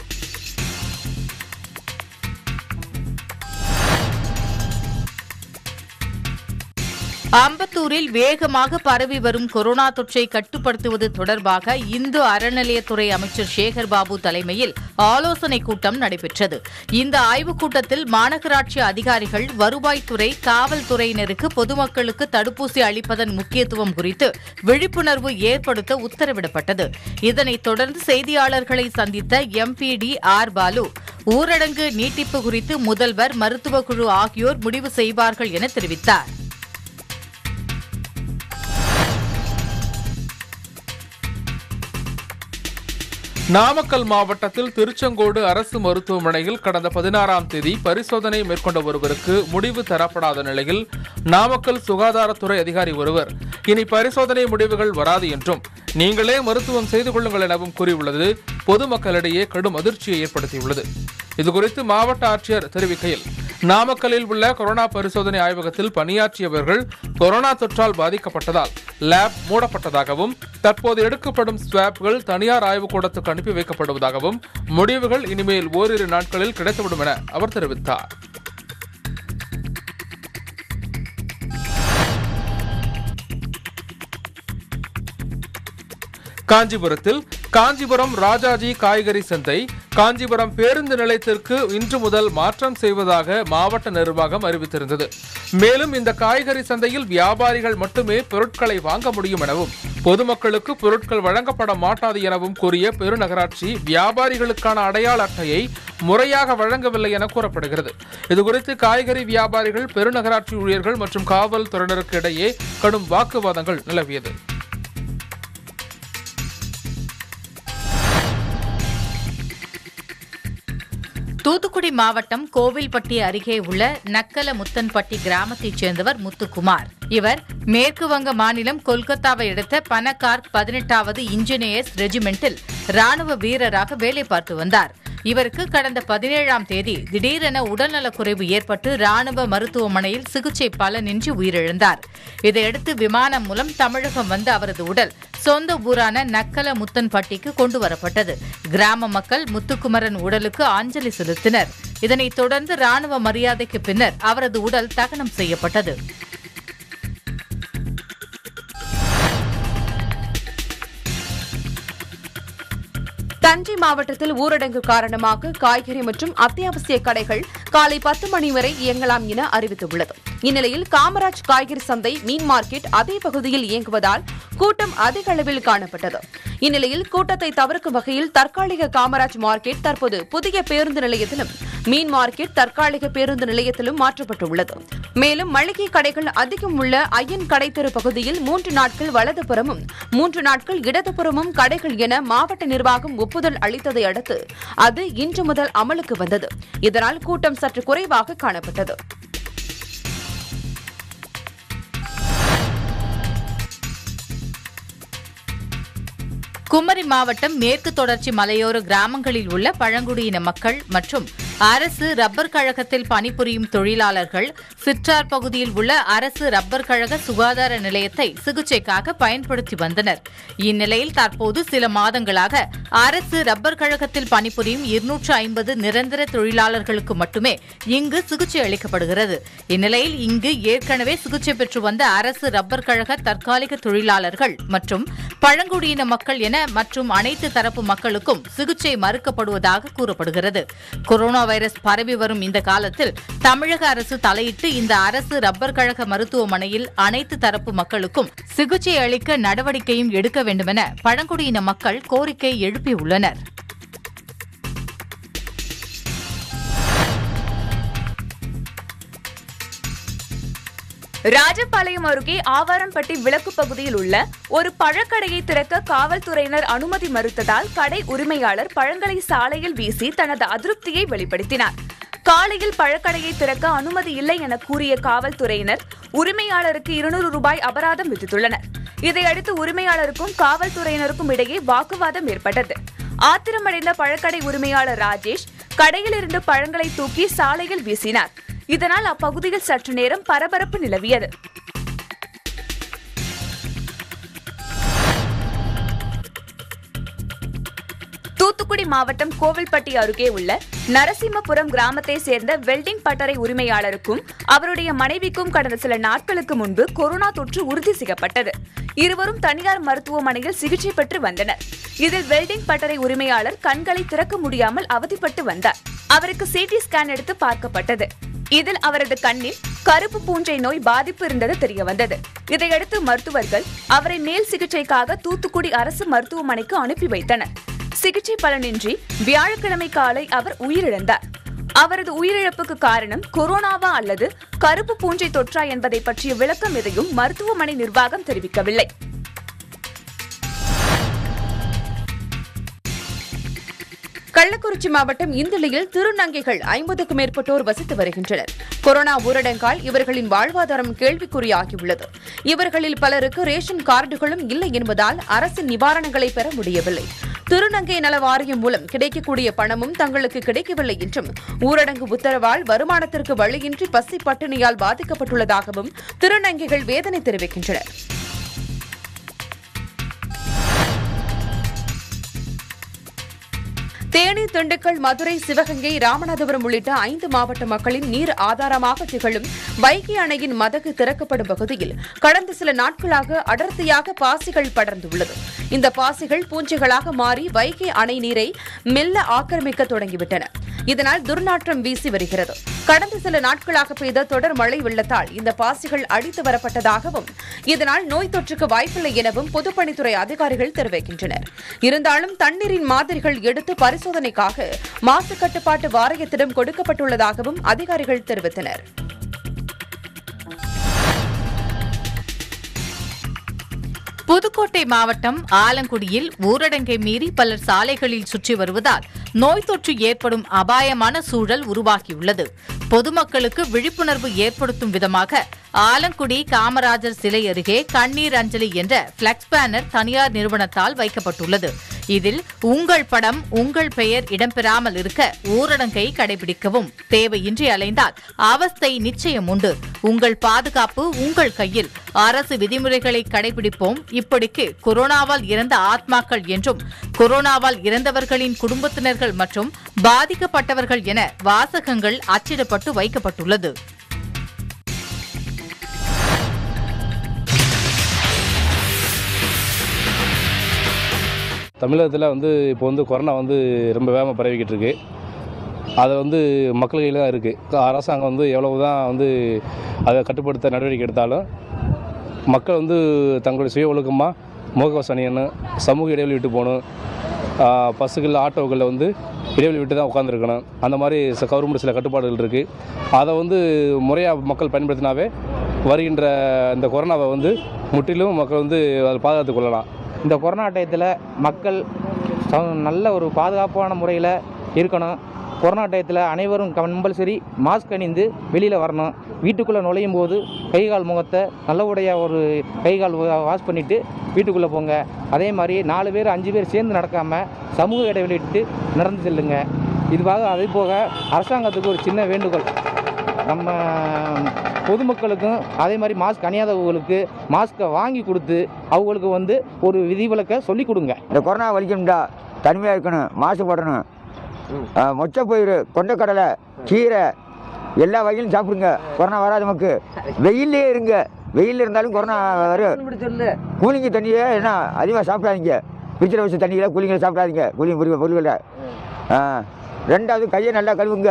Speaker 7: அம்பத்தூரில் வேகமாக பரவி வரும் கொரோனா தொற்றை கட்டுப்படுத்துவது தொடர்பாக இந்து அறநிலையத்துறை அமைச்சர் சேகர் பாபு தலைமையில் ஆலோசனைக் கூட்டம் நடைபெற்றது இந்த ஆய்வுக் கூட்டத்தில் மாநகராட்சி அதிகாரிகள் வருவாய்த்துறை காவல்துறையினருக்கு பொதுமக்களுக்கு தடுப்பூசி அளிப்பதன் முக்கியத்துவம் குறித்து விழிப்புணர்வு ஏற்படுத்த உத்தரவிடப்பட்டது இதனைத் தொடர்ந்து செய்தியாளர்களை சந்தித்த எம்பிடி ஆர் பாலு ஊரடங்கு நீட்டிப்பு குறித்து முதல்வர் மருத்துவக் குழு ஆகியோர் முடிவு செய்வார்கள் என தெரிவித்தார்
Speaker 8: நாமக்கல் மாவட்டத்தில் திருச்செங்கோடு அரசு மருத்துவமனையில் கடந்த பதினாறாம் தேதி பரிசோதனை மேற்கொண்ட ஒருவருக்கு முடிவு தரப்படாத நிலையில் நாமக்கல் சுகாதாரத்துறை அதிகாரி ஒருவர் இனி பரிசோதனை முடிவுகள் வராது என்றும் நீங்களே மருத்துவம் செய்து கொள்ளுங்கள் எனவும் கூறியுள்ளது பொதுமக்களிடையே கடும் அதிர்ச்சியை ஏற்படுத்தியுள்ளது இதுகுறித்து மாவட்ட ஆட்சியர் தெரிவிக்கையில் நாமக்கல்லில் உள்ள கொரோனா பரிசோதனை ஆய்வகத்தில் பணியாற்றியவர்கள் கொரோனா தொற்றால் பாதிக்கப்பட்டதால் லேப் மூடப்பட்டதாகவும் தற்போது எடுக்கப்படும் ஸ்வாப்கள் தனியார் ஆய்வுக்கூடத்துக்கு அனுப்பி வைக்கப்படுவதாகவும் முடிவுகள் இனிமேல் ஓரிரு நாட்களில் கிடைத்துவிடும் என அவர் தெரிவித்தார் காஞ்சிபுரத்தில் காஞ்சிபுரம் ராஜாஜி காய்கறி சந்தை காஞ்சிபுரம் பேருந்து நிலையத்திற்கு இன்று முதல் மாற்றம் செய்வதாக மாவட்ட நிர்வாகம் அறிவித்திருந்தது மேலும் இந்த காய்கறி சந்தையில் வியாபாரிகள் மட்டுமே பொருட்களை வாங்க முடியும் எனவும் பொதுமக்களுக்கு பொருட்கள் வழங்கப்பட மாட்டாது எனவும் கூறிய பெருநகராட்சி வியாபாரிகளுக்கான அடையாள அட்டையை முறையாக வழங்கவில்லை என கூறப்படுகிறது இதுகுறித்து காய்கறி வியாபாரிகள் பெருநகராட்சி ஊழியர்கள் மற்றும் காவல்துறையினருக்கு இடையே கடும் வாக்குவாதங்கள் நிலவியது
Speaker 7: தூத்துக்குடி மாவட்டம் கோவில்பட்டி அருகே உள்ள நக்கல முத்தன்பட்டி கிராமத்தைச் சேர்ந்தவர் முத்துக்குமார் இவர் மேற்கு வங்க மாநிலம் கொல்கத்தாவை அடுத்த பனகார்க் பதினெட்டாவது இன்ஜினியர்ஸ் ரெஜிமெண்டில் ராணுவ வீரராக வேலை பார்த்து வந்தார் இவருக்கு கடந்த பதினேழாம் தேதி திடீரென உடல்நலக்குறைவு ஏற்பட்டு ராணுவ மருத்துவமனையில் சிகிச்சை பலனின்றி உயிரிழந்தார் இதையடுத்து விமானம் மூலம் தமிழகம் வந்த அவரது உடல் சொந்த ஊரான நக்கல முத்தன்பட்டிக்கு கொண்டு வரப்பட்டது கிராம மக்கள் முத்துக்குமரன் உடலுக்கு அஞ்சலி செலுத்தினர் இதனைத் தொடர்ந்து ராணுவ மரியாதைக்கு பின்னர் அவரது உடல் தகனம் செய்யப்பட்டது
Speaker 1: தஞ்சை மாவட்டத்தில் ஊரடங்கு காரணமாக காய்கறி மற்றும் அத்தியாவசிய கடைகள் காலை பத்து மணி வரை இயங்கலாம் என அறிவித்துள்ளது இந்நிலையில் காமராஜ் காய்கறி சந்தை மீன் மார்க்கெட் அதே பகுதியில் இயங்குவதால் கூட்டம் அதிக அளவில் காணப்பட்டது இந்நிலையில் கூட்டத்தை தவிர்க்கும் வகையில் தற்காலிக காமராஜ் மார்க்கெட் தற்போது புதிய பேருந்து நிலையத்திலும் மீன் மார்க்கெட் தற்காலிக பேருந்து நிலையத்திலும் மாற்றப்பட்டுள்ளது மேலும் மளிகை கடைகள் அதிகம் உள்ள ஐயன் கடைத்தெரு பகுதியில் மூன்று நாட்கள் வலதுபுறமும் மூன்று நாட்கள் இடதுபுறமும் கடைகள் என மாவட்ட நிர்வாகம் ஒப்புதல் அளித்ததை அடுத்து அது இன்று முதல் அமலுக்கு வந்தது இதனால் கூட்டம் சற்று குறைவாக காணப்பட்டது
Speaker 7: குமரி மாவட்டம் மேற்கு தொடர்ச்சி மலையோர கிராமங்களில் உள்ள பழங்குடியின மக்கள் மற்றும் அரசு ரப்பர் கழகத்தில் பணிபுரியும் தொழிலாளர்கள் சிற்றார் பகுதியில் உள்ள அரசு ரப்பர் கழக சுகாதார நிலையத்தை சிகிச்சைக்காக பயன்படுத்தி வந்தனர் இந்நிலையில் தற்போது சில மாதங்களாக அரசு ரப்பர் கழகத்தில் பணிபுரியும் இருநூற்று ஐம்பது நிரந்தர தொழிலாளர்களுக்கு மட்டுமே இங்கு சிகிச்சை அளிக்கப்படுகிறது இந்நிலையில் இங்கு ஏற்கனவே சிகிச்சை பெற்று வந்த அரசு ரப்பர் கழக தற்காலிக தொழிலாளர்கள் மற்றும் பழங்குடியின மக்கள் என மற்றும் அனைத்து தரப்பு மக்களுக்கும் சிகிச்சை மறுக்கப்படுவதாக கூறப்படுகிறது கொரோனா வைரஸ் பரவி வரும் இந்த காலத்தில் தமிழக அரசு தலையிட்டு இந்த அரசு ரப்பர் கழக மருத்துவமனையில் அனைத்து தரப்பு மக்களுக்கும் சிகிச்சை அளிக்க நடவடிக்கையும் எடுக்க வேண்டுமென பழங்குடியின மக்கள் கோரிக்கை எழுப்பியுள்ளனர்
Speaker 9: ராஜபாளையம் அருகே ஆவாரம்பட்டி விளக்கு பகுதியில் உள்ள ஒரு பழக்கடையை திறக்க காவல்துறையினர் அனுமதி மறுத்ததால் கடை உரிமையாளர் பழங்களை சாலையில் வீசி தனது அதிருப்தியை வெளிப்படுத்தினார் காலையில் பழக்கடையை திறக்க அனுமதி இல்லை என கூறிய காவல்துறையினர் உரிமையாளருக்கு இருநூறு ரூபாய் அபராதம் விதித்துள்ளனர் இதையடுத்து உரிமையாளருக்கும் காவல்துறையினருக்கும் இடையே வாக்குவாதம் ஏற்பட்டது ஆத்திரமடைந்த பழக்கடை உரிமையாளர் ராஜேஷ் கடையிலிருந்து பழங்களை தூக்கி சாலையில் வீசினார் இதனால் அப்பகுதியில் சற்று நேரம் பரபரப்பு நிலவியது தூத்துக்குடி மாவட்டம் கோவில்பட்டி அருகே உள்ள நரசிம்மபுரம் கிராமத்தை சேர்ந்த வெல்டிங் பட்டறை உரிமையாளருக்கும் அவருடைய மனைவிக்கும் கடந்த சில நாட்களுக்கு முன்பு கொரோனா தொற்று உறுதி செய்யப்பட்டது இருவரும் தனியார் மருத்துவமனையில் சிகிச்சை பெற்று வந்தனர் இதில் வெல்டிங் பட்டறை உரிமையாளர் கண்களை திறக்க முடியாமல் அவதிப்பட்டு வந்தார் அவருக்கு சிடி ஸ்கேன் எடுத்து பார்க்கப்பட்டது இதில் அவரது கண்ணில் கருப்பு பூஞ்சை நோய் பாதிப்பு இருந்தது தெரிய வந்தது இதையடுத்து மருத்துவர்கள் அவரை மேல் சிகிச்சைக்காக தூத்துக்குடி அரசு மருத்துவமனைக்கு அனுப்பி வைத்தனர் சிகிச்சை பலனின்றி வியாழக்கிழமை காலை அவர் உயிரிழந்தார் அவரது உயிரிழப்புக்கு காரணம் கொரோனாவா அல்லது கருப்பு பூஞ்சை தொற்றா என்பதை பற்றிய விளக்கம் எதையும் மருத்துவமனை நிர்வாகம் தெரிவிக்கவில்லை
Speaker 1: கள்ளக்குறிச்சி மாவட்டம் இந்திலியில் திருநங்கைகள் ஐம்பதுக்கும் மேற்பட்டோர் வசித்து வருகின்றனர் கொரோனா ஊரடங்கால் இவர்களின் வாழ்வாதாரம் கேள்விக்குறியாகியுள்ளது இவர்களில் பலருக்கு ரேஷன் கார்டுகளும் இல்லை என்பதால் அரசின் நிவாரணங்களை பெற முடியவில்லை திருநங்கை நல வாரியம் மூலம் கிடைக்கக்கூடிய பணமும் தங்களுக்கு கிடைக்கவில்லை என்றும் ஊரடங்கு உத்தரவால் வருமானத்திற்கு வழியின்றி பசி பட்டினியால் பாதிக்கப்பட்டுள்ளதாகவும் திருநங்கைகள் வேதனை தெரிவிக்கின்றனர் தேனி திண்டுக்கல் மதுரை சிவகங்கை ராமநாதபுரம் உள்ளிட்ட ஐந்து மாவட்ட மக்களின் நீர் ஆதாரமாக திகழும் வைகை அணையின் மதகு திறக்கப்படும் பகுதியில் கடந்த சில நாட்களாக அடர்த்தியாக பாசிகள் படர்ந்துள்ளது இந்த பாசிகள் பூஞ்சைகளாக மாறி வைகை அணை நீரை மெல்ல ஆக்கிரமிக்க தொடங்கிவிட்டன இதனால் துர்நாற்றம் வீசி வருகிறது கடந்த சில நாட்களாக பெய்த தொடர் மழை வெள்ளத்தால் இந்த பாசிகள் அடித்து வரப்பட்டதாகவும் இதனால் நோய் தொற்றுக்கு வாய்ப்பில்லை எனவும் பொதுப்பணித்துறை அதிகாரிகள் தெரிவிக்கின்றனர் இருந்தாலும் தண்ணீரின் மாதிரிகள் எடுத்து பரிசோதனைக்காக மாசு கட்டுப்பாட்டு வாரியத்திடம் கொடுக்கப்பட்டுள்ளதாகவும் அதிகாரிகள் தெரிவித்தனர்
Speaker 7: புதுக்கோட்டை மாவட்டம் ஆலங்குடியில் ஊரடங்கை மீறி பலர் சாலைகளில் சுற்றி வருவதால் நோய் தொற்று ஏற்படும் அபாயமான சூழல் உருவாகியுள்ளது பொதுமக்களுக்கு விழிப்புணர்வு ஏற்படுத்தும் விதமாக ஆலங்குடி காமராஜர் சிலை அருகே கண்ணீர் அஞ்சலி என்ற பிளக்ஸ் பேனர் தனியார் நிறுவனத்தால் வைக்கப்பட்டுள்ளது இதில் உங்கள் படம் உங்கள் பெயர் இடம்பெறாமல் இருக்க ஊரடங்கை கடைபிடிக்கவும் தேவையின்றி அலைந்தால் அவஸ்தை நிச்சயம் உண்டு உங்கள் பாதுகாப்பு உங்கள் கையில் அரசு விதிமுறைகளை கடைபிடிப்போம் இப்படிக்கு கொரோனாவால் இறந்த ஆத்மாக்கள் என்றும் கொரோனாவால் இறந்தவர்களின் குடும்பத்தினர்கள் மற்றும் பாதிக்கப்பட்டவர்கள் என வாசகங்கள் அச்சிடப்பட்டு வைக்கப்பட்டுள்ளது
Speaker 10: தமிழகத்தில் வந்து இப்போ வந்து கொரோனா வந்து ரொம்ப வேகமாக பரவிக்கிட்டு இருக்கு அதை வந்து மக்கள் கையில் தான் இருக்குது அரசாங்கம் வந்து எவ்வளவு தான் வந்து அதை கட்டுப்படுத்த நடவடிக்கை எடுத்தாலும் மக்கள் வந்து தங்களுடைய சுய ஒழுக்கமாக முகக்கவசம் அணியணும் சமூக இடைவெளி விட்டு போகணும் பஸ்ஸுகளில் ஆட்டோக்களில் வந்து இடைவெளி விட்டு தான் உட்காந்துருக்கணும் அந்த மாதிரி ச- கவர்மெண்ட் சில கட்டுப்பாடுகள் இருக்குது அதை வந்து முறையாக மக்கள் பயன்படுத்தினாவே வருகின்ற இந்த கொரோனாவை வந்து முற்றிலும் மக்கள் வந்து அதை பாதுகாத்துக் கொள்ளலாம்
Speaker 11: இந்த கொரோனா டயத்தில் மக்கள் ச- நல்ல ஒரு பாதுகாப்பான முறையில் இருக்கணும் கொரோனா டயத்தில் அனைவரும் கம்பல்சரி மாஸ்க் அணிந்து வெளியில் வரணும் வீட்டுக்குள்ளே நுழையும் போது கை கால் முகத்தை நல்லபடியாக ஒரு கை கால் வா- வாஷ் பண்ணிவிட்டு வீட்டுக்குள்ளே போங்க அதே மாதிரி நாலு பேர் அஞ்சு பேர் சேர்ந்து நடக்காமல் சமூக இடைவெளி விட்டு நடந்து செல்லுங்க இதுவாக அதே போக அரசாங்கத்துக்கு ஒரு சின்ன வேண்டுகோள் நம்ம பொதுமக்களுக்கும் அதே மாதிரி மாஸ்க் அணியாதவங்களுக்கு மாஸ்க்கை வாங்கி கொடுத்து அவங்களுக்கு வந்து ஒரு விதிவிலக்கை சொல்லி கொடுங்க
Speaker 12: இந்த கொரோனா வலிக்கணும்டா தனிமையாக இருக்கணும் மாசுபடணும் மொச்சப்பயிறு கொண்டக்கடலை கீரை எல்லா வகையிலும் சாப்பிடுங்க கொரோனா வராது நமக்கு வெயிலே இருங்க வெயில் இருந்தாலும் கொரோனா வரும் கூலிங்க தண்ணியை என்ன அதிகமாக சாப்பிடாதீங்க பிடிச்சிட வச்ச தண்ணியில் கூலிங்களை சாப்பிடாதீங்க கூலிங் பொருள் பொருள்களை ஆ ரெண்டாவது கையை நல்லா கழுவுங்க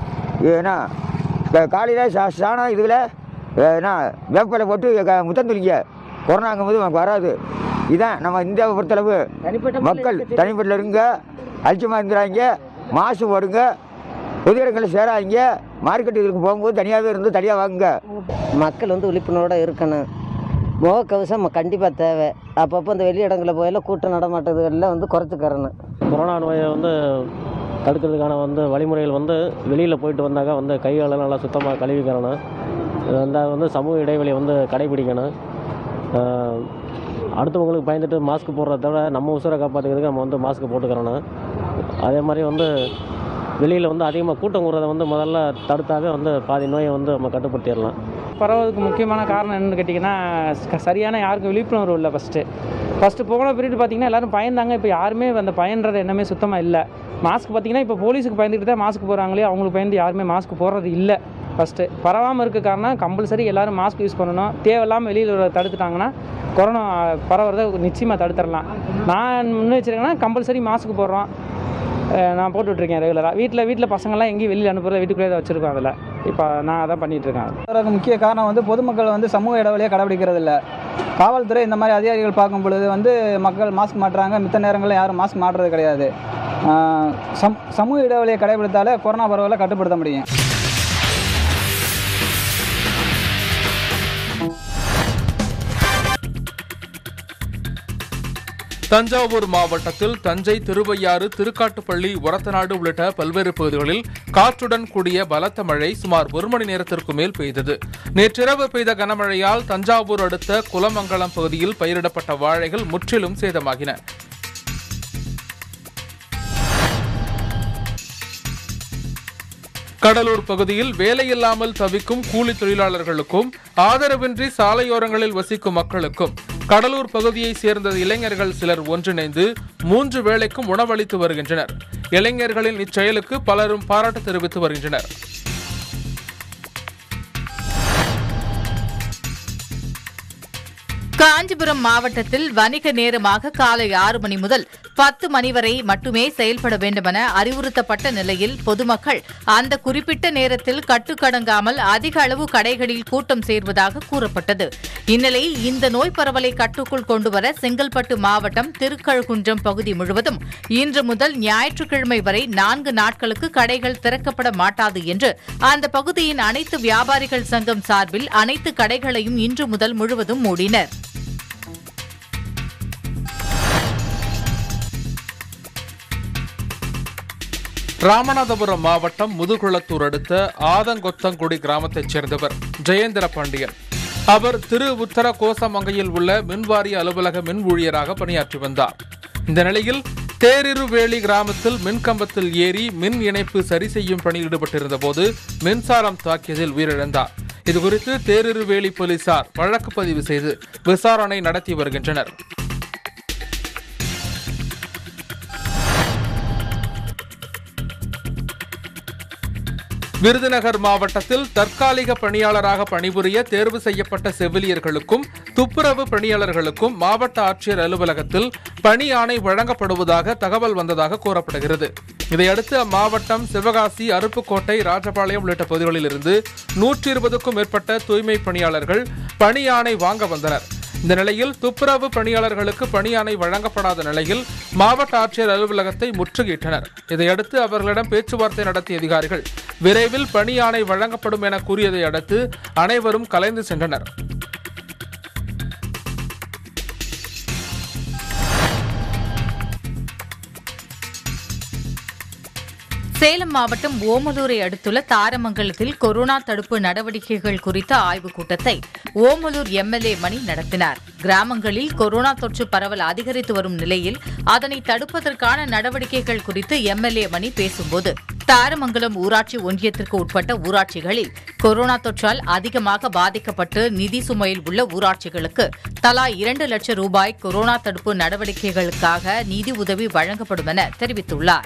Speaker 12: ஏன்னா காலையில் சா சாணம் இதில் என்ன வேப்பிலை போட்டு க- முத்தம் துளிங்க கொரோனாங்கும் போது நமக்கு வராது இதான் நம்ம இந்தியாவை பொறுத்தளவு மக்கள் தனிப்பட்டில் இருங்க அலட்சியமாக இருந்துறாங்க மாசு போடுங்க பொது இடங்களில் சேராதீங்க மார்க்கெட்டுக்கு போகும்போது தனியாகவே இருந்து தனியாக வாங்குங்க
Speaker 13: மக்கள் வந்து விழிப்புணர்வோடு இருக்கணும் முகக்கவசம் கண்டிப்பாக தேவை அப்பப்போ இந்த வெளி இடங்களில் போயெல்லாம் கூட்டம் நடமாட்டதுகளில் வந்து குறைச்சிக்கிறணும்
Speaker 14: கொரோனா நோயை வந்து தடுக்கிறதுக்கான வந்து வழிமுறைகள் வந்து வெளியில் போயிட்டு வந்தாக்கா வந்து கைகாலெல்லாம் நல்லா சுத்தமாக கழுவிக்கிறணும் அந்த வந்து சமூக இடைவெளியை வந்து கடைபிடிக்கணும் ஆஹ் அடுத்தவங்களுக்கு பயந்துட்டு மாஸ்க் போடுறத விட நம்ம உசுரை காப்பாற்றுக்கிறதுக்கு நம்ம வந்து மாஸ்க் போட்டுக்கிறணும் அதே மாதிரி வந்து வெளியில் வந்து அதிகமாக கூட்டம் கூடுறதை வந்து முதல்ல தடுத்தாவே வந்து பாதி நோயை வந்து நம்ம கட்டுப்படுத்திடலாம்
Speaker 11: பரவதுக்கு முக்கியமான காரணம் என்னன்னு கேட்டிங்கன்னா ச- சரியான யாருக்கும் விழிப்புணர்வு இல்லை ஃபஸ்ட்டு ஃபஸ்ட்டு போன பீரியட் பார்த்தீங்கன்னா எல்லாரும் பயந்தாங்க இப்போ யாருமே அந்த பயன்ற எண்ணமே சுத்தமாக இல்லை மாஸ்க் பார்த்தீங்கன்னா இப்போ போலீஸுக்கு பயந்துட்டு தான் மாஸ்க் போகிறாங்களே அவங்களுக்கு பயந்து யாருமே மாஸ்க் போடுறது இல்லை ஃபஸ்ட்டு பரவாமல் இருக்க காரணம் கம்பல்சரி எல்லாரும் மாஸ்க் யூஸ் பண்ணணும் தேவையில்லாமல் வெளியில் வர தடுத்துட்டாங்கன்னா கொரோனா பரவுறதை நிச்சயமாக தடுத்துடலாம் நான் முன் வச்சிருக்கேன்னா கம்பல்சரி மாஸ்க் போடுறோம் அஹ் நான் போட்டுட்ருக்கேன் ரெகுலராக வீட்டில் வீட்டில் பசங்கள்லாம் எங்கேயும் வெளியில் அனுப்புறத வீட்டுக்குள்ளே தான் வச்சுருக்கோம் அதில் இப்போ நான் அதான் பண்ணிகிட்ருக்கேன்
Speaker 15: அதற்கு முக்கிய காரணம் வந்து பொதுமக்கள் வந்து சமூக இடைவெளியை கடைபிடிக்கிறது இல்லை காவல்துறை இந்த மாதிரி அதிகாரிகள் பார்க்கும் பொழுது வந்து மக்கள் மாஸ்க் மாட்டுறாங்க மித்த நேரங்களில் யாரும் மாஸ்க் மாட்டுறது கிடையாது ஆஹ் சம் சமூக இடைவெளியை கடைபிடித்தாலே கொரோனா பரவலை கட்டுப்படுத்த முடியும்
Speaker 8: தஞ்சாவூர் மாவட்டத்தில் தஞ்சை திருவையாறு திருக்காட்டுப்பள்ளி ஒரத்தநாடு உள்ளிட்ட பல்வேறு பகுதிகளில் காற்றுடன் கூடிய பலத்த மழை சுமார் ஒரு மணி நேரத்திற்கு மேல் பெய்தது நேற்றிரவு பெய்த கனமழையால் தஞ்சாவூர் அடுத்த குலமங்கலம் பகுதியில் பயிரிடப்பட்ட வாழைகள் முற்றிலும் சேதமாகின கடலூர் பகுதியில் வேலையில்லாமல் தவிக்கும் கூலி தொழிலாளர்களுக்கும் ஆதரவின்றி சாலையோரங்களில் வசிக்கும் மக்களுக்கும் கடலூர் பகுதியைச் சேர்ந்த இளைஞர்கள் சிலர் ஒன்றிணைந்து மூன்று வேளைக்கும் உணவளித்து வருகின்றனர் இளைஞர்களின் இச்செயலுக்கு பலரும் பாராட்டு தெரிவித்து வருகின்றனர்
Speaker 7: காஞ்சிபுரம் மாவட்டத்தில் வணிக நேரமாக காலை ஆறு மணி முதல் பத்து மணி வரை மட்டுமே செயல்பட வேண்டுமென அறிவுறுத்தப்பட்ட நிலையில் பொதுமக்கள் அந்த குறிப்பிட்ட நேரத்தில் கட்டுக்கடங்காமல் அதிக அளவு கடைகளில் கூட்டம் சேர்வதாக கூறப்பட்டது இந்நிலையில் இந்த நோய் பரவலை கட்டுக்குள் கொண்டுவர செங்கல்பட்டு மாவட்டம் திருக்கழுகுன்றம் பகுதி முழுவதும் இன்று முதல் ஞாயிற்றுக்கிழமை வரை நான்கு நாட்களுக்கு கடைகள் திறக்கப்பட மாட்டாது என்று அந்த பகுதியின் அனைத்து வியாபாரிகள் சங்கம் சார்பில் அனைத்து கடைகளையும் இன்று முதல் முழுவதும் மூடினர்
Speaker 8: ராமநாதபுரம் மாவட்டம் முதுகுளத்தூர் அடுத்த ஆதங்கொத்தங்குடி கிராமத்தைச் சேர்ந்தவர் ஜெயேந்திர பாண்டியன் அவர் திரு உத்தர கோசமங்கையில் உள்ள மின்வாரிய அலுவலக மின் ஊழியராக பணியாற்றி வந்தார் இந்த நிலையில் தேரிருவேலி கிராமத்தில் மின்கம்பத்தில் ஏறி மின் இணைப்பு சரி செய்யும் பணியில் ஈடுபட்டிருந்த போது மின்சாரம் தாக்கியதில் உயிரிழந்தார் இதுகுறித்து தேரிருவேலி போலீசார் வழக்கு பதிவு செய்து விசாரணை நடத்தி வருகின்றனர் விருதுநகர் மாவட்டத்தில் தற்காலிக பணியாளராக பணிபுரிய தேர்வு செய்யப்பட்ட செவிலியர்களுக்கும் துப்புரவு பணியாளர்களுக்கும் மாவட்ட ஆட்சியர் அலுவலகத்தில் பணி ஆணை வழங்கப்படுவதாக தகவல் வந்ததாக கூறப்படுகிறது இதையடுத்து அம்மாவட்டம் சிவகாசி அருப்புக்கோட்டை ராஜபாளையம் உள்ளிட்ட பகுதிகளில் இருந்து நூற்றி இருபதுக்கும் மேற்பட்ட தூய்மை பணியாளர்கள் பணி ஆணை வாங்க வந்தனர் இந்த நிலையில் துப்புரவு பணியாளர்களுக்கு பணியாணை வழங்கப்படாத நிலையில் மாவட்ட ஆட்சியர் அலுவலகத்தை முற்றுகையிட்டனர் இதையடுத்து அவர்களிடம் பேச்சுவார்த்தை நடத்திய அதிகாரிகள் விரைவில் பணியாணை வழங்கப்படும் என கூறியதை அடுத்து அனைவரும் கலைந்து சென்றனர்
Speaker 7: சேலம் மாவட்டம் ஓமலூரை அடுத்துள்ள தாரமங்கலத்தில் கொரோனா தடுப்பு நடவடிக்கைகள் குறித்த ஆய்வுக் கூட்டத்தை ஓமலூர் எம்எல்ஏ மணி நடத்தினார் கிராமங்களில் கொரோனா தொற்று பரவல் அதிகரித்து வரும் நிலையில் அதனை தடுப்பதற்கான நடவடிக்கைகள் குறித்து எம்எல்ஏ மணி பேசும்போது தாரமங்கலம் ஊராட்சி ஒன்றியத்திற்கு உட்பட்ட ஊராட்சிகளில் கொரோனா தொற்றால் அதிகமாக பாதிக்கப்பட்டு நிதி சுமையில் உள்ள ஊராட்சிகளுக்கு தலா இரண்டு லட்சம் ரூபாய் கொரோனா தடுப்பு நடவடிக்கைகளுக்காக நிதி உதவி வழங்கப்படும் என தெரிவித்துள்ளார்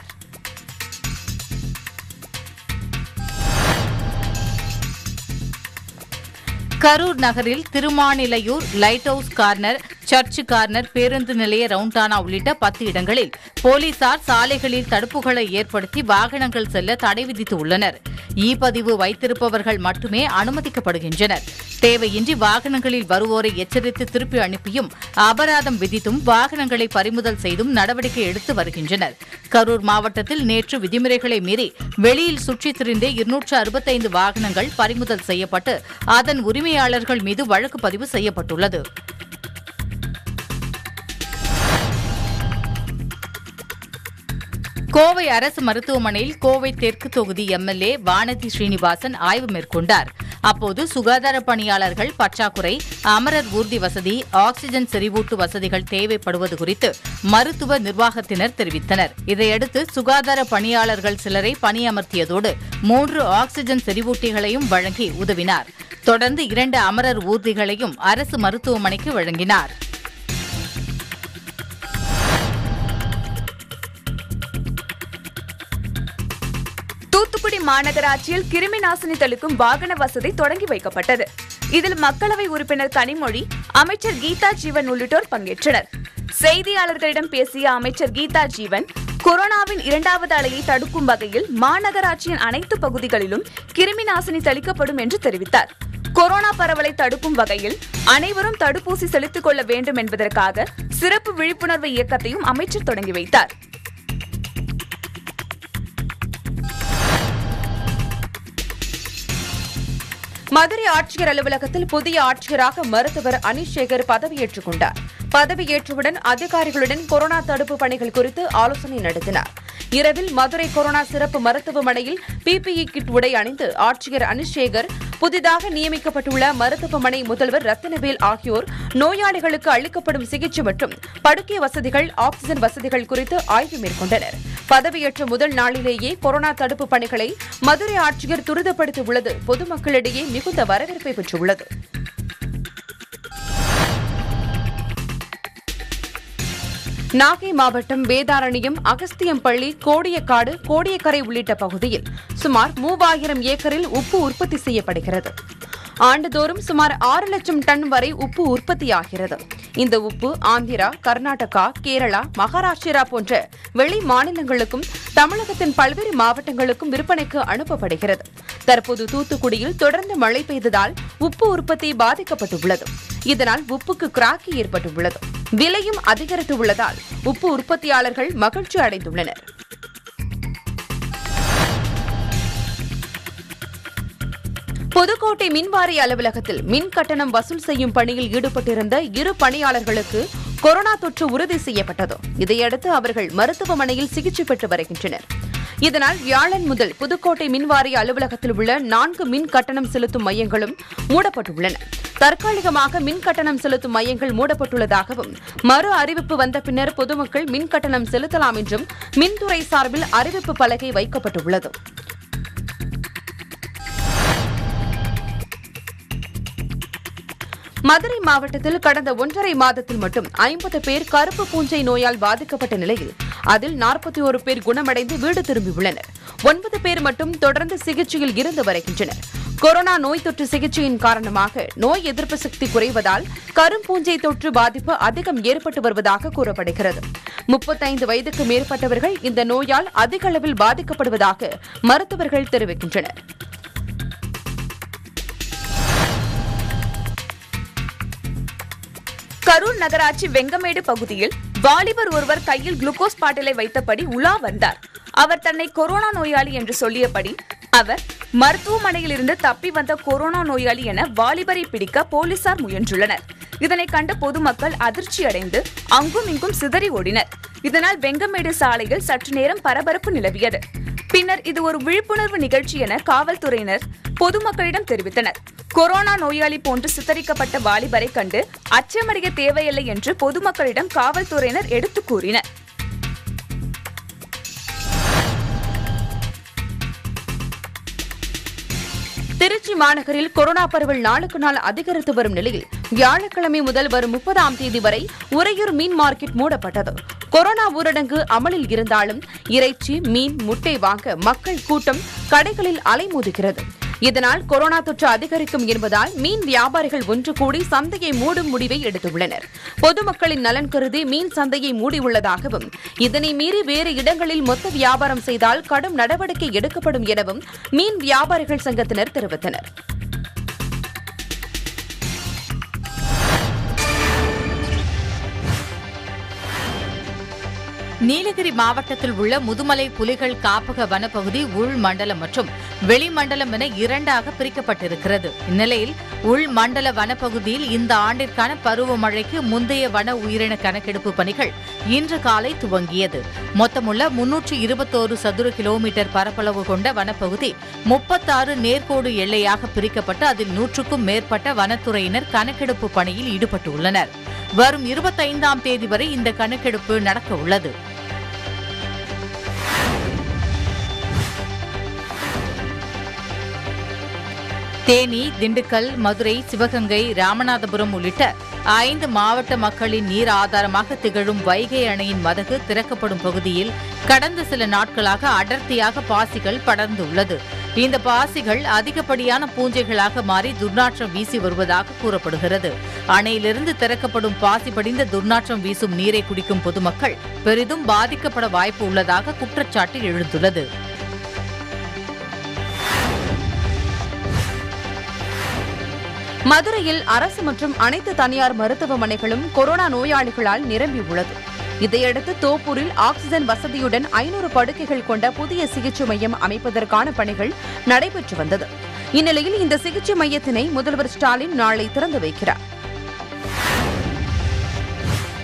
Speaker 7: கரூர் நகரில் Thirumanilaiyur light house corner church corner பேருந்து நிலைய ரவுண்டானா உள்ளிட்ட பத்து இடங்களில் போலீசார் சாலைகளில் தடுப்புகளை ஏற்படுத்தி வாகனங்கள் செல்ல தடை விதித்து உள்ளனர் இ பதிவு வைத்திருப்பவர்கள் மட்டுமே அனுமதிக்கப்படுகின்றனர் தேவையின்றி வாகனங்களில் வருவோரை எச்சரித்து திருப்பி அனுப்பியும் அபராதம் விதித்தும் வாகனங்களை பறிமுதல் செய்தும் நடவடிக்கை எடுத்து வருகின்றனர் கரூர் மாவட்டத்தில் நேற்று விதிமுறைகளை மீறி வெளியில் சுற்றித் திரிந்த இருநூற்று அறுபத்தைந்து வாகனங்கள் பறிமுதல் செய்யப்பட்டு அதன் உரிமையாளர்கள் மீது வழக்கு பதிவு செய்யப்பட்டுள்ளது கோவை அரசு மருத்துவமனையில் கோவை தெற்கு தொகுதி எம்எல்ஏ வானதி ஸ்ரீனிவாசன் ஆய்வு மேற்கொண்டார் அப்போது சுகாதார பணியாளர்கள் பற்றாக்குறை அமரர் ஊர்தி வசதி ஆக்ஸிஜன் செறிவூட்டு வசதிகள் தேவைப்படுவது குறித்து மருத்துவ நிர்வாகத்தினர் தெரிவித்தனர் இதையடுத்து சுகாதார பணியாளர்கள் சிலரை பணியமர்த்தியதோடு மூன்று ஆக்ஸிஜன் செறிவூட்டிகளையும் வழங்கி உதவினார் தொடர்ந்து இரண்டு அமரர் ஊர்திகளையும் அரசு மருத்துவமனைக்கு வழங்கினார்
Speaker 9: தூத்துக்குடி மாநகராட்சியில் கிருமி நாசினி தெளிக்கும் வாகன வசதி தொடங்கி வைக்கப்பட்டது இதில் மக்களவை உறுப்பினர் கனிமொழி அமைச்சர் கீதா ஜீவன் உள்ளிட்டோர் பங்கேற்றனர் செய்தியாளர்களிடம் பேசிய அமைச்சர் கீதா ஜீவன் கொரோனாவின் இரண்டாவது அலையை தடுக்கும் வகையில் மாநகராட்சியின் அனைத்து பகுதிகளிலும் கிருமி நாசினி தெளிக்கப்படும் என்று தெரிவித்தார் கொரோனா பரவலை தடுக்கும் வகையில் அனைவரும் தடுப்பூசி செலுத்திக் கொள்ள வேண்டும் என்பதற்காக சிறப்பு விழிப்புணர்வு இயக்கத்தையும் அமைச்சர் தொடங்கி வைத்தார்
Speaker 1: மதுரை ஆட்சியர் அலுவலகத்தில் புதிய ஆட்சியராக மருத்துவர் அனிஷேகர் பதவியேற்றுக் கொண்டார் பதவியேற்றவுடன் அதிகாரிகளுடன் கொரோனா தடுப்பு பணிகள் குறித்து ஆலோசனை நடத்தினார் இரவில் மதுரை கொரோனா சிறப்பு மருத்துவமனையில் பிபிஇ கிட் உடை அணிந்து ஆட்சியர் அனிஷேகர் புதிதாக நியமிக்கப்பட்டுள்ள மருத்துவமனை முதல்வர் ரத்தினவேல் ஆகியோர் நோயாளிகளுக்கு அளிக்கப்படும் சிகிச்சை மற்றும் படுக்கை வசதிகள் ஆக்ஸிஜன் வசதிகள் குறித்து ஆய்வு மேற்கொண்டனர் பதவியேற்ற முதல் நாளிலேயே கொரோனா தடுப்பு பணிகளை மதுரை ஆட்சியர் துரிதப்படுத்தியுள்ளது பொதுமக்களிடையே மிகுந்த வரவேற்பை பெற்றுள்ளது நாகை மாவட்டம் வேதாரண்யம் அகஸ்தியம்பள்ளி கோடியக்காடு கோடியக்கரை உள்ளிட்ட பகுதியில் சுமார் மூவாயிரம் ஏக்கரில் உப்பு உற்பத்தி செய்யப்படுகிறது ஆண்டுதோறும் சுமார் ஆறு லட்சம் டன் வரை உப்பு உற்பத்தியாகிறது இந்த உப்பு ஆந்திரா கர்நாடகா கேரளா மகாராஷ்டிரா போன்ற வெளி மாநிலங்களுக்கும் தமிழகத்தின் பல்வேறு மாவட்டங்களுக்கும் விற்பனைக்கு அனுப்பப்படுகிறது தற்போது தூத்துக்குடியில் தொடர்ந்து மழை பெய்ததால் உப்பு உற்பத்தி பாதிக்கப்பட்டுள்ளது இதனால் உப்புக்கு கிராக்கி ஏற்பட்டுள்ளது விலையும் அதிகரித்துள்ளதால் உப்பு உற்பத்தியாளர்கள் மகிழ்ச்சி அடைந்துள்ளனர் புதுக்கோட்டை மின்வாரிய அலுவலகத்தில் மின் கட்டணம் வசூல் செய்யும் பணியில் ஈடுபட்டிருந்த இரு பணியாளர்களுக்கு கொரோனா தொற்று உறுதி செய்யப்பட்டது இதையடுத்து அவர்கள் மருத்துவமனையில் சிகிச்சை பெற்று வருகின்றனர் இதனால் வியாழன் முதல் புதுக்கோட்டை மின்வாரிய அலுவலகத்தில் உள்ள நான்கு மின் கட்டணம் செலுத்தும் மையங்களும் மூடப்பட்டுள்ளன தற்காலிகமாக மின் கட்டணம் செலுத்தும் மையங்கள் மூடப்பட்டுள்ளதாகவும் மறு அறிவிப்பு வந்த பின்னர் பொதுமக்கள் மின் கட்டணம் செலுத்தலாம் என்றும் மின்துறை சார்பில் அறிவிப்பு பலகை வைக்கப்பட்டுள்ளது மதுரை மாவட்டத்தில் கடந்த ஒன்றரை மாதத்தில் மட்டும் ஐம்பது பேர் கருப்பு பூஞ்சை நோயால் பாதிக்கப்பட்ட நிலையில் அதில் நாற்பத்தி ஒரு பேர் குணமடைந்து வீடு திரும்பியுள்ளனர் ஒன்பது பேர் மட்டும் தொடர்ந்து சிகிச்சையில் இருந்து வருகின்றனர் கொரோனா நோய் தொற்று சிகிச்சையின் காரணமாக நோய் எதிர்ப்பு சக்தி குறைவதால் கரும்பூஞ்சை தொற்று பாதிப்பு அதிகம் ஏற்பட்டு வருவதாக கூறப்படுகிறது முப்பத்தைந்து வயதுக்கு மேற்பட்டவர்கள் இந்த நோயால் அதிக அளவில் பாதிக்கப்படுவதாக மருத்துவர்கள் தெரிவிக்கின்றனர்
Speaker 9: கரூர் நகராட்சி வெங்கமேடு பகுதியில் வாலிபர் ஒருவர் கையில் குளுக்கோஸ் பாட்டிலை வைத்தபடி உலா வந்தார் அவர் தன்னை கொரோனா நோயாளி என்று சொல்லியபடி அவர் மருத்துவமனையில் இருந்து தப்பி வந்த கொரோனா நோயாளி என வாலிபரை பிடிக்க போலீசார் முயன்றுள்ளனர் இதனை கண்ட பொதுமக்கள் அதிர்ச்சியடைந்து அங்கும் இங்கும் சிதறி ஓடினர் இதனால் வெங்கமேடு சாலையில் சற்று நேரம் பரபரப்பு நிலவியது பின்னர் இது ஒரு விழிப்புணர்வு நிகழ்ச்சி என காவல்துறையினர் பொதுமக்களிடம் தெரிவித்தனர் கொரோனா நோயாளி போன்று சித்தரிக்கப்பட்ட வாலிபரை கண்டு அச்சமடைய தேவையில்லை என்று பொதுமக்களிடம் காவல்துறையினர் எடுத்துக் கூறினர்
Speaker 1: திருச்சி மாநகரில் கொரோனா பரவல் நாளுக்கு நாள் அதிகரித்து வரும் நிலையில் வியாழக்கிழமை முதல் வரும் முப்பதாம் தேதி வரை உறையூர் மீன் மார்க்கெட் மூடப்பட்டது கொரோனா ஊரடங்கு அமலில் இருந்தாலும் இறைச்சி மீன் முட்டை வாங்க மக்கள் கூட்டம் கடைகளில் அலைமோதுகிறது இதனால் கொரோனா தொற்று அதிகரிக்கும் என்பதால் மீன் வியாபாரிகள் ஒன்று கூடி சந்தையை மூடும் முடிவை எடுத்துள்ளனர் பொதுமக்களின் நலன் கருதி மீன் சந்தையை மூடியுள்ளதாகவும் இதனை மீறி வேறு இடங்களில் மொத்த வியாபாரம் செய்தால் கடும் நடவடிக்கை எடுக்கப்படும் எனவும் மீன் வியாபாரிகள் சங்கத்தினர் தெரிவித்தனர்
Speaker 7: நீலகிரி மாவட்டத்தில் உள்ள முதுமலை புலிகள் காப்பக வனப்பகுதி உள் மண்டலம் மற்றும் வெளிமண்டலம் என இரண்டாக பிரிக்கப்பட்டிருக்கிறது இந்நிலையில் உள் மண்டல வனப்பகுதியில் இந்த ஆண்டிற்கான பருவமழைக்கு முந்தைய வன உயிரின கணக்கெடுப்பு பணிகள் இன்று காலை துவங்கியது மொத்தமுள்ள முன்னூற்று இருபத்தோரு சதுர கிலோமீட்டர் பரப்பளவு கொண்ட வனப்பகுதி முப்பத்தாறு நேர்கோடு எல்லையாக பிரிக்கப்பட்டு அதில் நூற்றுக்கும் மேற்பட்ட வனத்துறையினர் கணக்கெடுப்பு பணியில் ஈடுபட்டுள்ளனர் வரும் இருபத்தைந்தாம் தேதி வரை இந்த கணக்கெடுப்பு நடக்க உள்ளது தேனி திண்டுக்கல் மதுரை சிவகங்கை ராமநாதபுரம் உள்ளிட்ட ஐந்து மாவட்ட மக்களின் நீர் ஆதாரமாக திகழும் வைகை அணையின் மதகு திறக்கப்படும் பகுதியில் கடந்த சில நாட்களாக அடர்த்தியாக பாசிகள் படர்ந்துள்ளது இந்த பாசிகள் அதிகப்படியான பூஞ்சைகளாக மாறி துர்நாற்றம் வீசி வருவதாக கூறப்படுகிறது அணையிலிருந்து திறக்கப்படும் பாசி படிந்த துர்நாற்றம் வீசும் நீரை குடிக்கும் பொதுமக்கள் பெரிதும் பாதிக்கப்பட வாய்ப்பு உள்ளதாக குற்றச்சாட்டு எழுந்துள்ளது
Speaker 1: மதுரையில் அரசு மற்றும் அனைத்து தனியார் மருத்துவமனைகளும் கொரோனா நோயாளிகளால் நிரம்பியுள்ளது இதையடுத்து தோப்பூரில் ஆக்ஸிஜன் வசதியுடன் ஐநூறு படுக்கைகள் கொண்ட புதிய சிகிச்சை மையம் அமைப்பதற்கான பணிகள் நடைபெற்று வந்தது இந்நிலையில் இந்த சிகிச்சை மையத்தினை முதல்வர் ஸ்டாலின் நாளை திறந்து வைக்கிறார்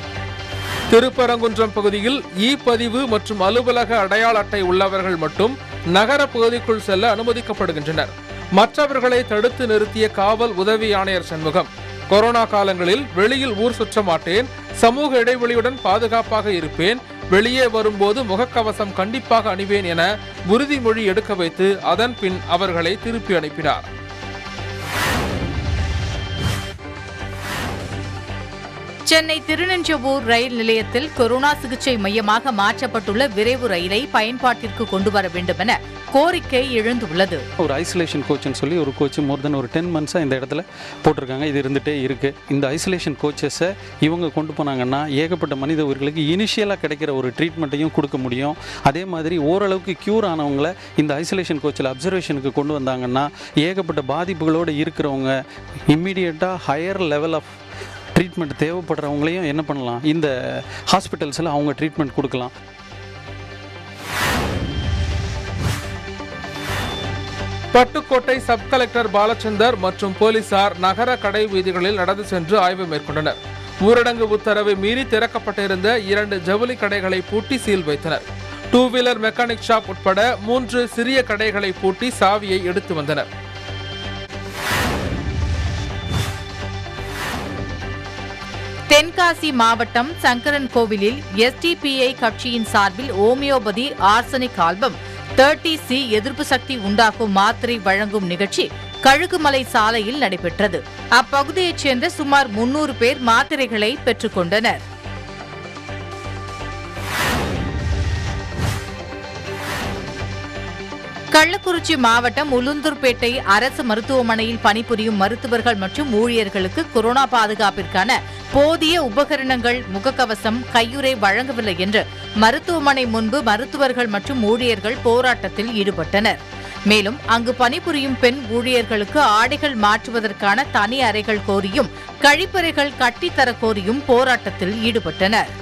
Speaker 8: திருப்பரங்குன்றம் பகுதியில் இ பதிவு மற்றும் அலுவலக அடையாள அட்டை உள்ளவர்கள் மட்டும் நகர பகுதிக்குள் செல்ல அனுமதிக்கப்படுகின்றனர் மற்றவர்களை தடுத்து நிறுத்திய காவல் உதவி ஆணையர் சண்முகம் கொரோனா காலங்களில் வெளியில் ஊர் சுற்ற மாட்டேன் சமூக இடைவெளியுடன் பாதுகாப்பாக இருப்பேன் வெளியே வரும்போது முகக்கவசம் கண்டிப்பாக அணிவேன் என உறுதிமொழி எடுக்க வைத்து அதன் பின் அவர்களை திருப்பி அனுப்பினார்
Speaker 7: சென்னை திருநெஞ்சவூர் ரயில் நிலையத்தில் கொரோனா சிகிச்சை மையமாக மாற்றப்பட்டுள்ள விரைவு ரயிலை பயன்பாட்டிற்கு கொண்டு வர வேண்டும் என கோரிக்கை எழுந்துள்ளது
Speaker 16: ஒரு ஐசோலேஷன் கோச்னு சொல்லி ஒரு கோச் மோர் தென் ஒரு டென் மந்த்ஸாக இந்த இடத்துல போட்டிருக்காங்க இது இருந்துகிட்டே இருக்குது இந்த ஐசோலேஷன் கோச்சஸை இவங்க கொண்டு போனாங்கன்னா ஏகப்பட்ட மனித உயிர்களுக்கு இனிஷியலாக கிடைக்கிற ஒரு ட்ரீட்மெண்ட்டையும் கொடுக்க முடியும் அதே மாதிரி ஓரளவுக்கு க்யூர் ஆனவங்களை இந்த ஐசோலேஷன் கோச்சில் அப்சர்வேஷனுக்கு கொண்டு வந்தாங்கன்னா ஏகப்பட்ட பாதிப்புகளோடு இருக்கிறவங்க இம்மீடியட்டாக ஹையர் லெவல் ஆஃப் ட்ரீட்மெண்ட் தேவைப்படுறவங்களையும் என்ன பண்ணலாம் இந்த ஹாஸ்பிட்டல்ஸில் அவங்க ட்ரீட்மெண்ட் கொடுக்கலாம்
Speaker 8: பட்டுக்கோட்டை சப் கலெக்டர் பாலச்சந்தர் மற்றும் போலீசார் நகர கடை வீதிகளில் நடந்து சென்று ஆய்வு மேற்கொண்டனர் ஊரடங்கு உத்தரவை மீறி திறக்கப்பட்டிருந்த இரண்டு ஜவுளி கடைகளை பூட்டி சீல் வைத்தனர் டூ வீலர் மெக்கானிக் ஷாப் உட்பட மூன்று சிறிய கடைகளை பூட்டி சாவியை எடுத்து வந்தனர்
Speaker 7: தென்காசி மாவட்டம் சங்கரன் கோவிலில் எஸ்டிபிஐ கட்சியின் சார்பில் homeopathy arsenic album thirty C எதிர்ப்பு சக்தி உண்டாக்கும் மாத்திரை வழங்கும் நிகழ்ச்சி கழுகுமலை சாலையில் நடைபெற்றது அப்பகுதியைச் சேர்ந்த சுமார் முன்னூறு பேர் மாத்திரைகளை பெற்றுக்கொண்டனர் கள்ளக்குறிச்சி மாவட்டம் உளுந்தூர்பேட்டை அரசு மருத்துவமனையில் பணிபுரியும் மருத்துவர்கள் மற்றும் ஊழியர்களுக்கு கொரோனா பாதுகாப்பிற்கான போதிய உபகரணங்கள் முகக்கவசம் கையுறை வழங்கவில்லை என்று மருத்துவமனை முன்பு மருத்துவர்கள் மற்றும் ஊழியர்கள் போராட்டத்தில் ஈடுபட்டனர் மேலும் அங்கு பணிபுரியும் பெண் ஊழியர்களுக்கு ஆடைகள் மாற்றுவதற்கான தனி அறைகள் கோரியும் கழிப்பறைகள் கட்டித்தரக் கோரியும் போராட்டத்தில் ஈடுபட்டனர்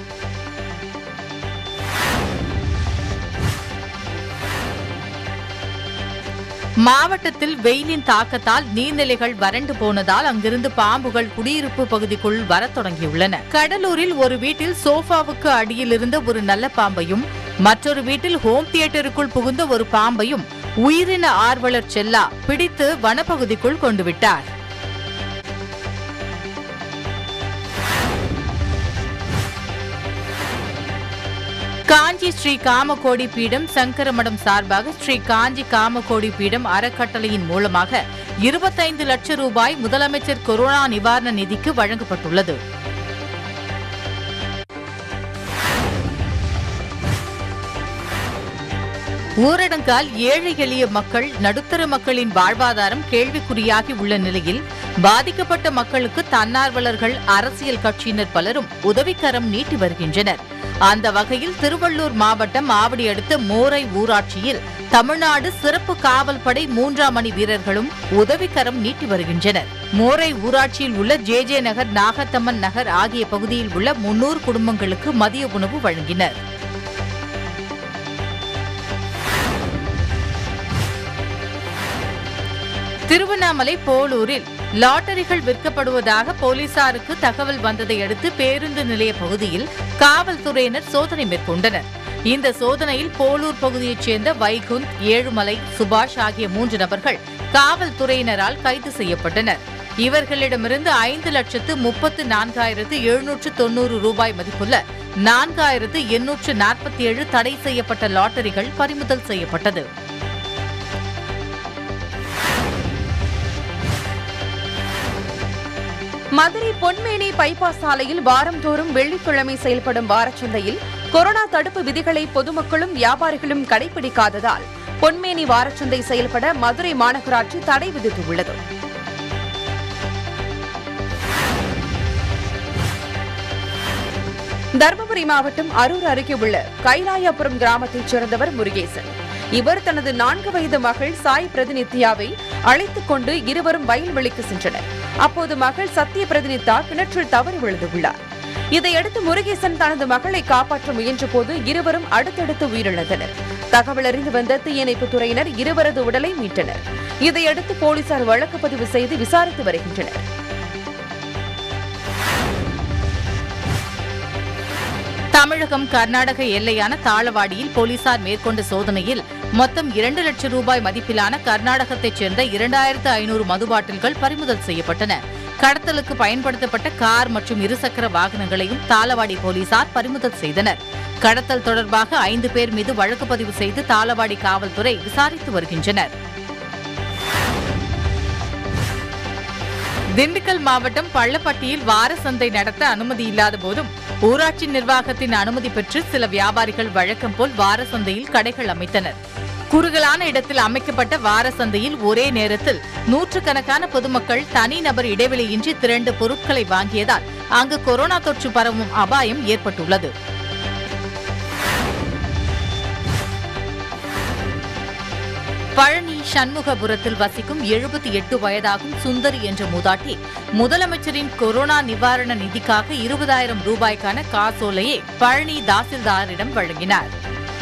Speaker 7: மாவட்டத்தில் வெயிலின் தாக்கத்தால் நீர்நிலைகள் வறண்டு போனதால் அங்கிருந்து பாம்புகள் குடியிருப்பு பகுதிக்குள் வரத் தொடங்கியுள்ளன கடலூரில் ஒரு வீட்டில் சோஃபாவுக்கு அடியில் இருந்த ஒரு நல்ல பாம்பையும் மற்றொரு வீட்டில் ஹோம் தியேட்டருக்குள் புகுந்த ஒரு பாம்பையும் உயிரின ஆர்வலர் செல்லா பிடித்து வனப்பகுதிக்குள் கொண்டு விட்டார் காஞ்சி ஸ்ரீ காமகோடி பீடம் சங்கரமடம் சார்பாக ஸ்ரீ காஞ்சி காமகோடி பீடம் அறக்கட்டளையின் மூலமாக இருபத்தைந்து லட்சம் ரூபாய் முதலமைச்சர் கொரோனா நிவாரண நிதிக்கு வழங்கப்பட்டுள்ளது ஊரடங்கால் ஏழை எளிய மக்கள் நடுத்தர மக்களின் வாழ்வாதாரம் கேள்விக்குறியாகி உள்ள நிலையில் பாதிக்கப்பட்ட மக்களுக்கு தன்னார்வலர்கள் அரசியல் கட்சியினர் பலரும் உதவிக்கரம் நீட்டி வருகின்றனர் அந்த வகையில் திருவள்ளூர் மாவட்டம் ஆவடி அடுத்த மோரை ஊராட்சியில் தமிழ்நாடு சிறப்பு காவல் படை மூன்றாம் அணி வீரர்களும் உதவிக்கரம் நீட்டி வருகின்றனர் மோரை ஊராட்சியில் உள்ள ஜே ஜே நகர் நாகத்தம்மன் நகர் ஆகிய பகுதியில் உள்ள முன்னூறு குடும்பங்களுக்கு மதிய உணவு வழங்கினர் திருவண்ணாமலை போலூரில் லாட்டரிகள் விற்கப்படுவதாக போலீசாருக்கு தகவல் வந்ததை அடுத்து பேருந்து நிலைய பகுதியில் காவல்துறையினர் சோதனை மேற்கொண்டனர் இந்த சோதனையில் போலூர் பகுதியைச் சேர்ந்த வைகுந்த் ஏழுமலை சுபாஷ் ஆகிய மூன்று நபர்கள் காவல்துறையினரால் கைது செய்யப்பட்டனர் இவர்களிடமிருந்து ஐந்து லட்சத்து முப்பத்து நான்காயிரத்து எழுநூற்று தொன்னூறு ரூபாய் மதிப்புள்ள நான்காயிரத்து எண்ணூற்று நாற்பத்தி ஏழு தடை செய்யப்பட்ட லாட்டரிகள் பறிமுதல் செய்யப்பட்டது
Speaker 1: மதுரை பொன்மேனி பைபாஸ் சாலையில் வாரந்தோறும் வெள்ளிக்கிழமை செயல்படும் வாரச்சந்தையில் கொரோனா தடுப்பு விதிகளை பொதுமக்களும் வியாபாரிகளும் கடைபிடிக்காததால் பொன்மேனி வாரச்சந்தை செயல்பட மதுரை மாநகராட்சி தடை விதித்துள்ளது தருமபுரி மாவட்டம் அரூர் அருகே உள்ள கைலாயபுரம் கிராமத்தைச் சேர்ந்தவர் முருகேசன் இவர் தனது நான்கு வயது மகள் சாய் பிரதிநித்யாவை அழைத்துக் கொண்டு இருவரும் வயல்வெளிக்கு சென்றனர் அப்போது மகள் சத்திய பிரதிநித்தா கிணற்றில் தவறி விழுந்துள்ளார் இதையடுத்து முருகேசன் தனது மகளை காப்பாற்ற முயன்றபோது இருவரும் அடுத்தடுத்து உயிரிழந்தனர் தகவல் அறிந்து வந்த தீயணைப்புத் துறையினர் இருவரது உடலை மீட்டனர் இதையடுத்து போலீசார் வழக்கு பதிவு செய்து விசாரித்து வருகின்றனர்
Speaker 7: தமிழகம் கர்நாடக எல்லையான தாளவாடியில் போலீசார் மேற்கொண்ட சோதனையில் மொத்தம் இரண்டு லட்சம் ரூபாய் மதிப்பிலான கர்நாடகத்தைச் சேர்ந்த இரண்டாயிரத்து ஐநூறு மது பாட்டில்கள் பறிமுதல் செய்யப்பட்டன கடத்தலுக்கு பயன்படுத்தப்பட்ட கார் மற்றும் இருசக்கர வாகனங்களையும் தாளவாடி போலீசார் பறிமுதல் செய்தனர் கடத்தல் தொடர்பாக ஐந்து பேர் மீது வழக்கு பதிவு செய்து தாளவாடி காவல்துறை விசாரித்து வருகின்றனர் திண்டுக்கல் மாவட்டம் பள்ளப்பட்டியில் வார சந்தை நடத்த அனுமதி இல்லாத போதும் ஊராட்சி நிர்வாகத்தின் அனுமதி பெற்று சில வியாபாரிகள் வழக்கம் போல் வார சந்தையில் கடைகள் அமைத்தனர் குறுகலான இடத்தில் அமைக்கப்பட்ட வார சந்தையில் ஒரே நேரத்தில் நூற்றுக்கணக்கான பொதுமக்கள் தனிநபர் இடைவெளியின்றி திரண்டு பொருட்களை வாங்கியதால் அங்கு கொரோனா தொற்று பரவும் அபாயம் ஏற்பட்டுள்ளது பழனி சண்முகபுரத்தில் வசிக்கும் எழுபத்தி எட்டு வயதாகும் சுந்தரி என்ற மூதாட்டி முதலமைச்சரின் கொரோனா நிவாரண நிதிக்காக இருபதாயிரம் ரூபாய்க்கான காசோலையை பழனி தாசில்தாரிடம் வழங்கினார்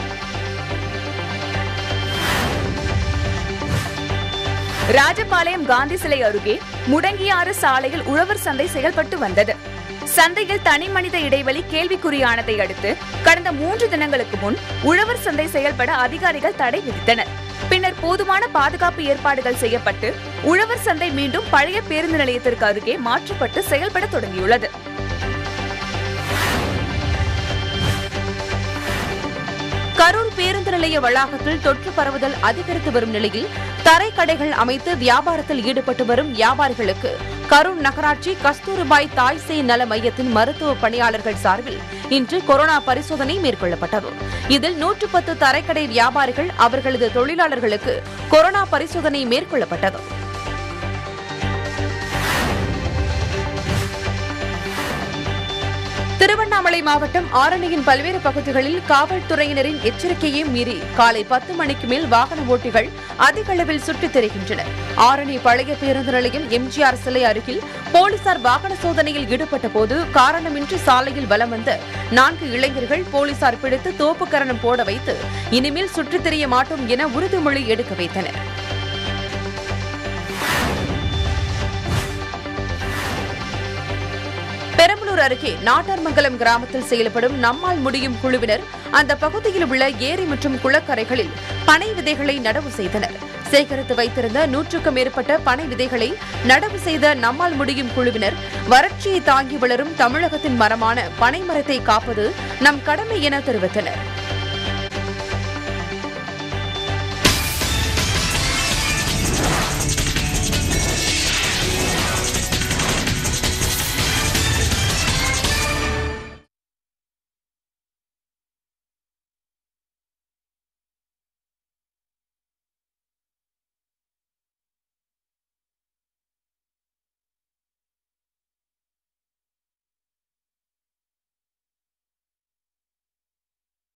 Speaker 9: ராஜபாளையம் காந்தி சிலை அருகே முடங்கியாறு சாலையில் உழவர் சந்தை செயல்பட்டு வந்தது சந்தையில் தனி மனித இடைவெளி கேள்விக்குறியானதை அடுத்து கடந்த மூன்று தினங்களுக்கு முன் உழவர் சந்தை செயல்பட அதிகாரிகள் தடை விதித்தனர் பின்னர் போதுமான பாதுகாப்பு ஏற்பாடுகள் செய்யப்பட்டு உழவர் சந்தை மீண்டும் பழைய பேருந்து நிலையத்திற்கு அருகே மாற்றப்பட்டு செயல்பட தொடங்கியுள்ளது
Speaker 1: கரூர் பேருந்து நிலைய வளாகத்தில் தொற்று பரவுதல் அதிகரித்து வரும் நிலையில் தரைக்கடைகள் அமைத்து வியாபாரத்தில் ஈடுபட்டு வரும் வியாபாரிகளுக்கு கரூர் நகராட்சி கஸ்தூர்பாய் தாய் சேய் நல மையத்தின் மருத்துவ பணியாளர்கள் சார்பில் இன்று கொரோனா பரிசோதனை மேற்கொள்ளப்பட்டது இதில் நூற்று பத்து தரைக்கடை வியாபாரிகள் அவர்களது தொழிலாளர்களுக்கு கொரோனா பரிசோதனை மேற்கொள்ளப்பட்டது திருவண்ணாமலை மாவட்டம் ஆரணியின் பல்வேறு பகுதிகளில் காவல்துறையினரின் எச்சரிக்கையை மீறி காலை பத்து மணிக்கு மேல் வாகன ஓட்டிகள் அதிக அளவில் சுற்றித் திரிகின்றனர் ஆரணி பழைய பேருந்து நிலையம் எம்ஜிஆர் சிலை அருகில் போலீசார் வாகன சோதனையில் ஈடுபட்ட போது காரணமின்றி சாலையில் வலம் வந்த நான்கு இளைஞர்கள் போலீசார் பிடித்து தோப்புக்கரணம் போட வைத்து இனிமேல் சுற்றித் திரிய மாட்டோம் என உறுதிமொழி எடுக்க வைத்தனர் பெரம்பலூர் அருகே நாட்டார்மங்கலம் கிராமத்தில் செயல்படும் நம்மால் முடியும் குழுவினர் அந்த பகுதியில் உள்ள ஏரி மற்றும் குளக்கரைகளில் பனை விதைகளை நடவு செய்தனர் சேகரித்து வைத்திருந்த நூற்றுக்கும் மேற்பட்ட பனை விதைகளை நடவு செய்த நம்மால் முடியும் குழுவினர் வறட்சியை தாங்கி வளரும் தமிழகத்தின் மரமான பனை மரத்தை காப்பது நம் கடமை என தெரிவித்தனர்